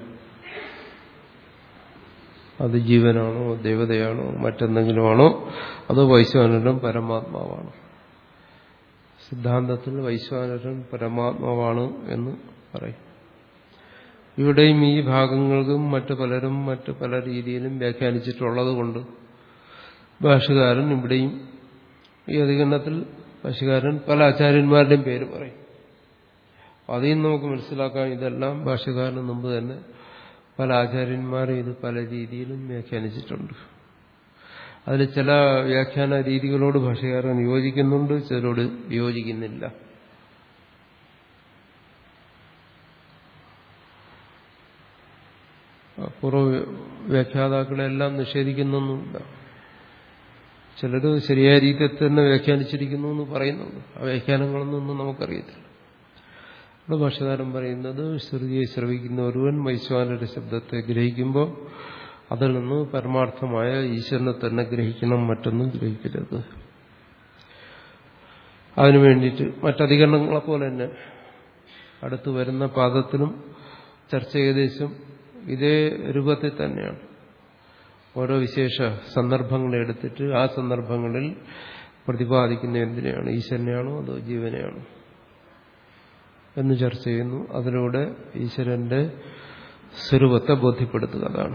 Speaker 1: അത് ജീവനാണോ ദേവതയാണോ മറ്റെന്തെങ്കിലുമാണോ അതോ വൈശ്വാനരൻ പരമാത്മാവാണോ സിദ്ധാന്തത്തിൽ വൈശ്വാനരൻ പരമാത്മാവാണ് എന്ന് പറയും ഇവിടെയും ഈ ഭാഗങ്ങൾക്കും മറ്റു പലരും മറ്റു പല രീതിയിലും വ്യാഖ്യാനിച്ചിട്ടുള്ളത് കൊണ്ട് ഭാഷകാരൻ ഇവിടെയും ഈ അധികരണത്തിൽ ഭാഷകാരൻ പല ആചാര്യന്മാരുടെയും പേര് പറയും അതിൽ നിന്ന് നമുക്ക് മനസ്സിലാക്കാം ഇതെല്ലാം ഭാഷകാരന് മുമ്പ് തന്നെ പല ആചാര്യന്മാരും ഇത് പല രീതിയിലും വ്യാഖ്യാനിച്ചിട്ടുണ്ട് അതിൽ ചില വ്യാഖ്യാന രീതികളോട് ഭാഷകാരൻ യോജിക്കുന്നുണ്ട് ചിലരോട് യോജിക്കുന്നില്ല പൂർവ്വ വ്യാഖ്യാതാക്കളെല്ലാം നിഷേധിക്കുന്നൊന്നുമില്ല ചിലർ ശരിയായ രീതിയിൽ തന്നെ വ്യാഖ്യാനിച്ചിരിക്കുന്നു എന്ന് പറയുന്നുണ്ട് ആ വ്യാഖ്യാനങ്ങളൊന്നും നമുക്കറിയത്തില്ല ഇവിടെ ഭാഷകാരൻ പറയുന്നത് ശ്രുതിയെ ശ്രവിക്കുന്ന ഒരുവൻ വൈശ്വാനരുടെ ശബ്ദത്തെ ഗ്രഹിക്കുമ്പോൾ അതിൽ നിന്ന് പരമാർത്ഥമായ ഈശ്വരനെ തന്നെ ഗ്രഹിക്കണം മറ്റൊന്നും ഗ്രഹിക്കരുത് അതിനു വേണ്ടിയിട്ട് മറ്റധികരണങ്ങളെ പോലെ തന്നെ അടുത്ത് വരുന്ന പാദത്തിലും ചർച്ച ഏകദേശം ഇതേ രൂപത്തിൽ തന്നെയാണ് ഓരോ വിശേഷ സന്ദർഭങ്ങളെ എടുത്തിട്ട് ആ സന്ദർഭങ്ങളിൽ പ്രതിപാദിക്കുന്ന എന്തിനെയാണ് ഈശ്വരനെയാണോ അതോ ജീവനെയാണോ എന്ന് ചർച്ച ചെയ്യുന്നു അതിലൂടെ ഈശ്വരന്റെ സ്വരൂപത്തെ ബോധ്യപ്പെടുത്തുക അതാണ്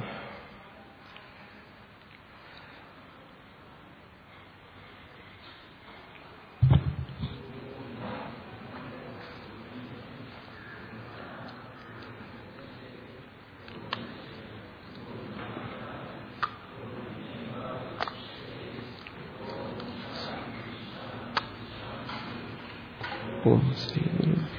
Speaker 1: ഓം ശ്രീ ഗുരു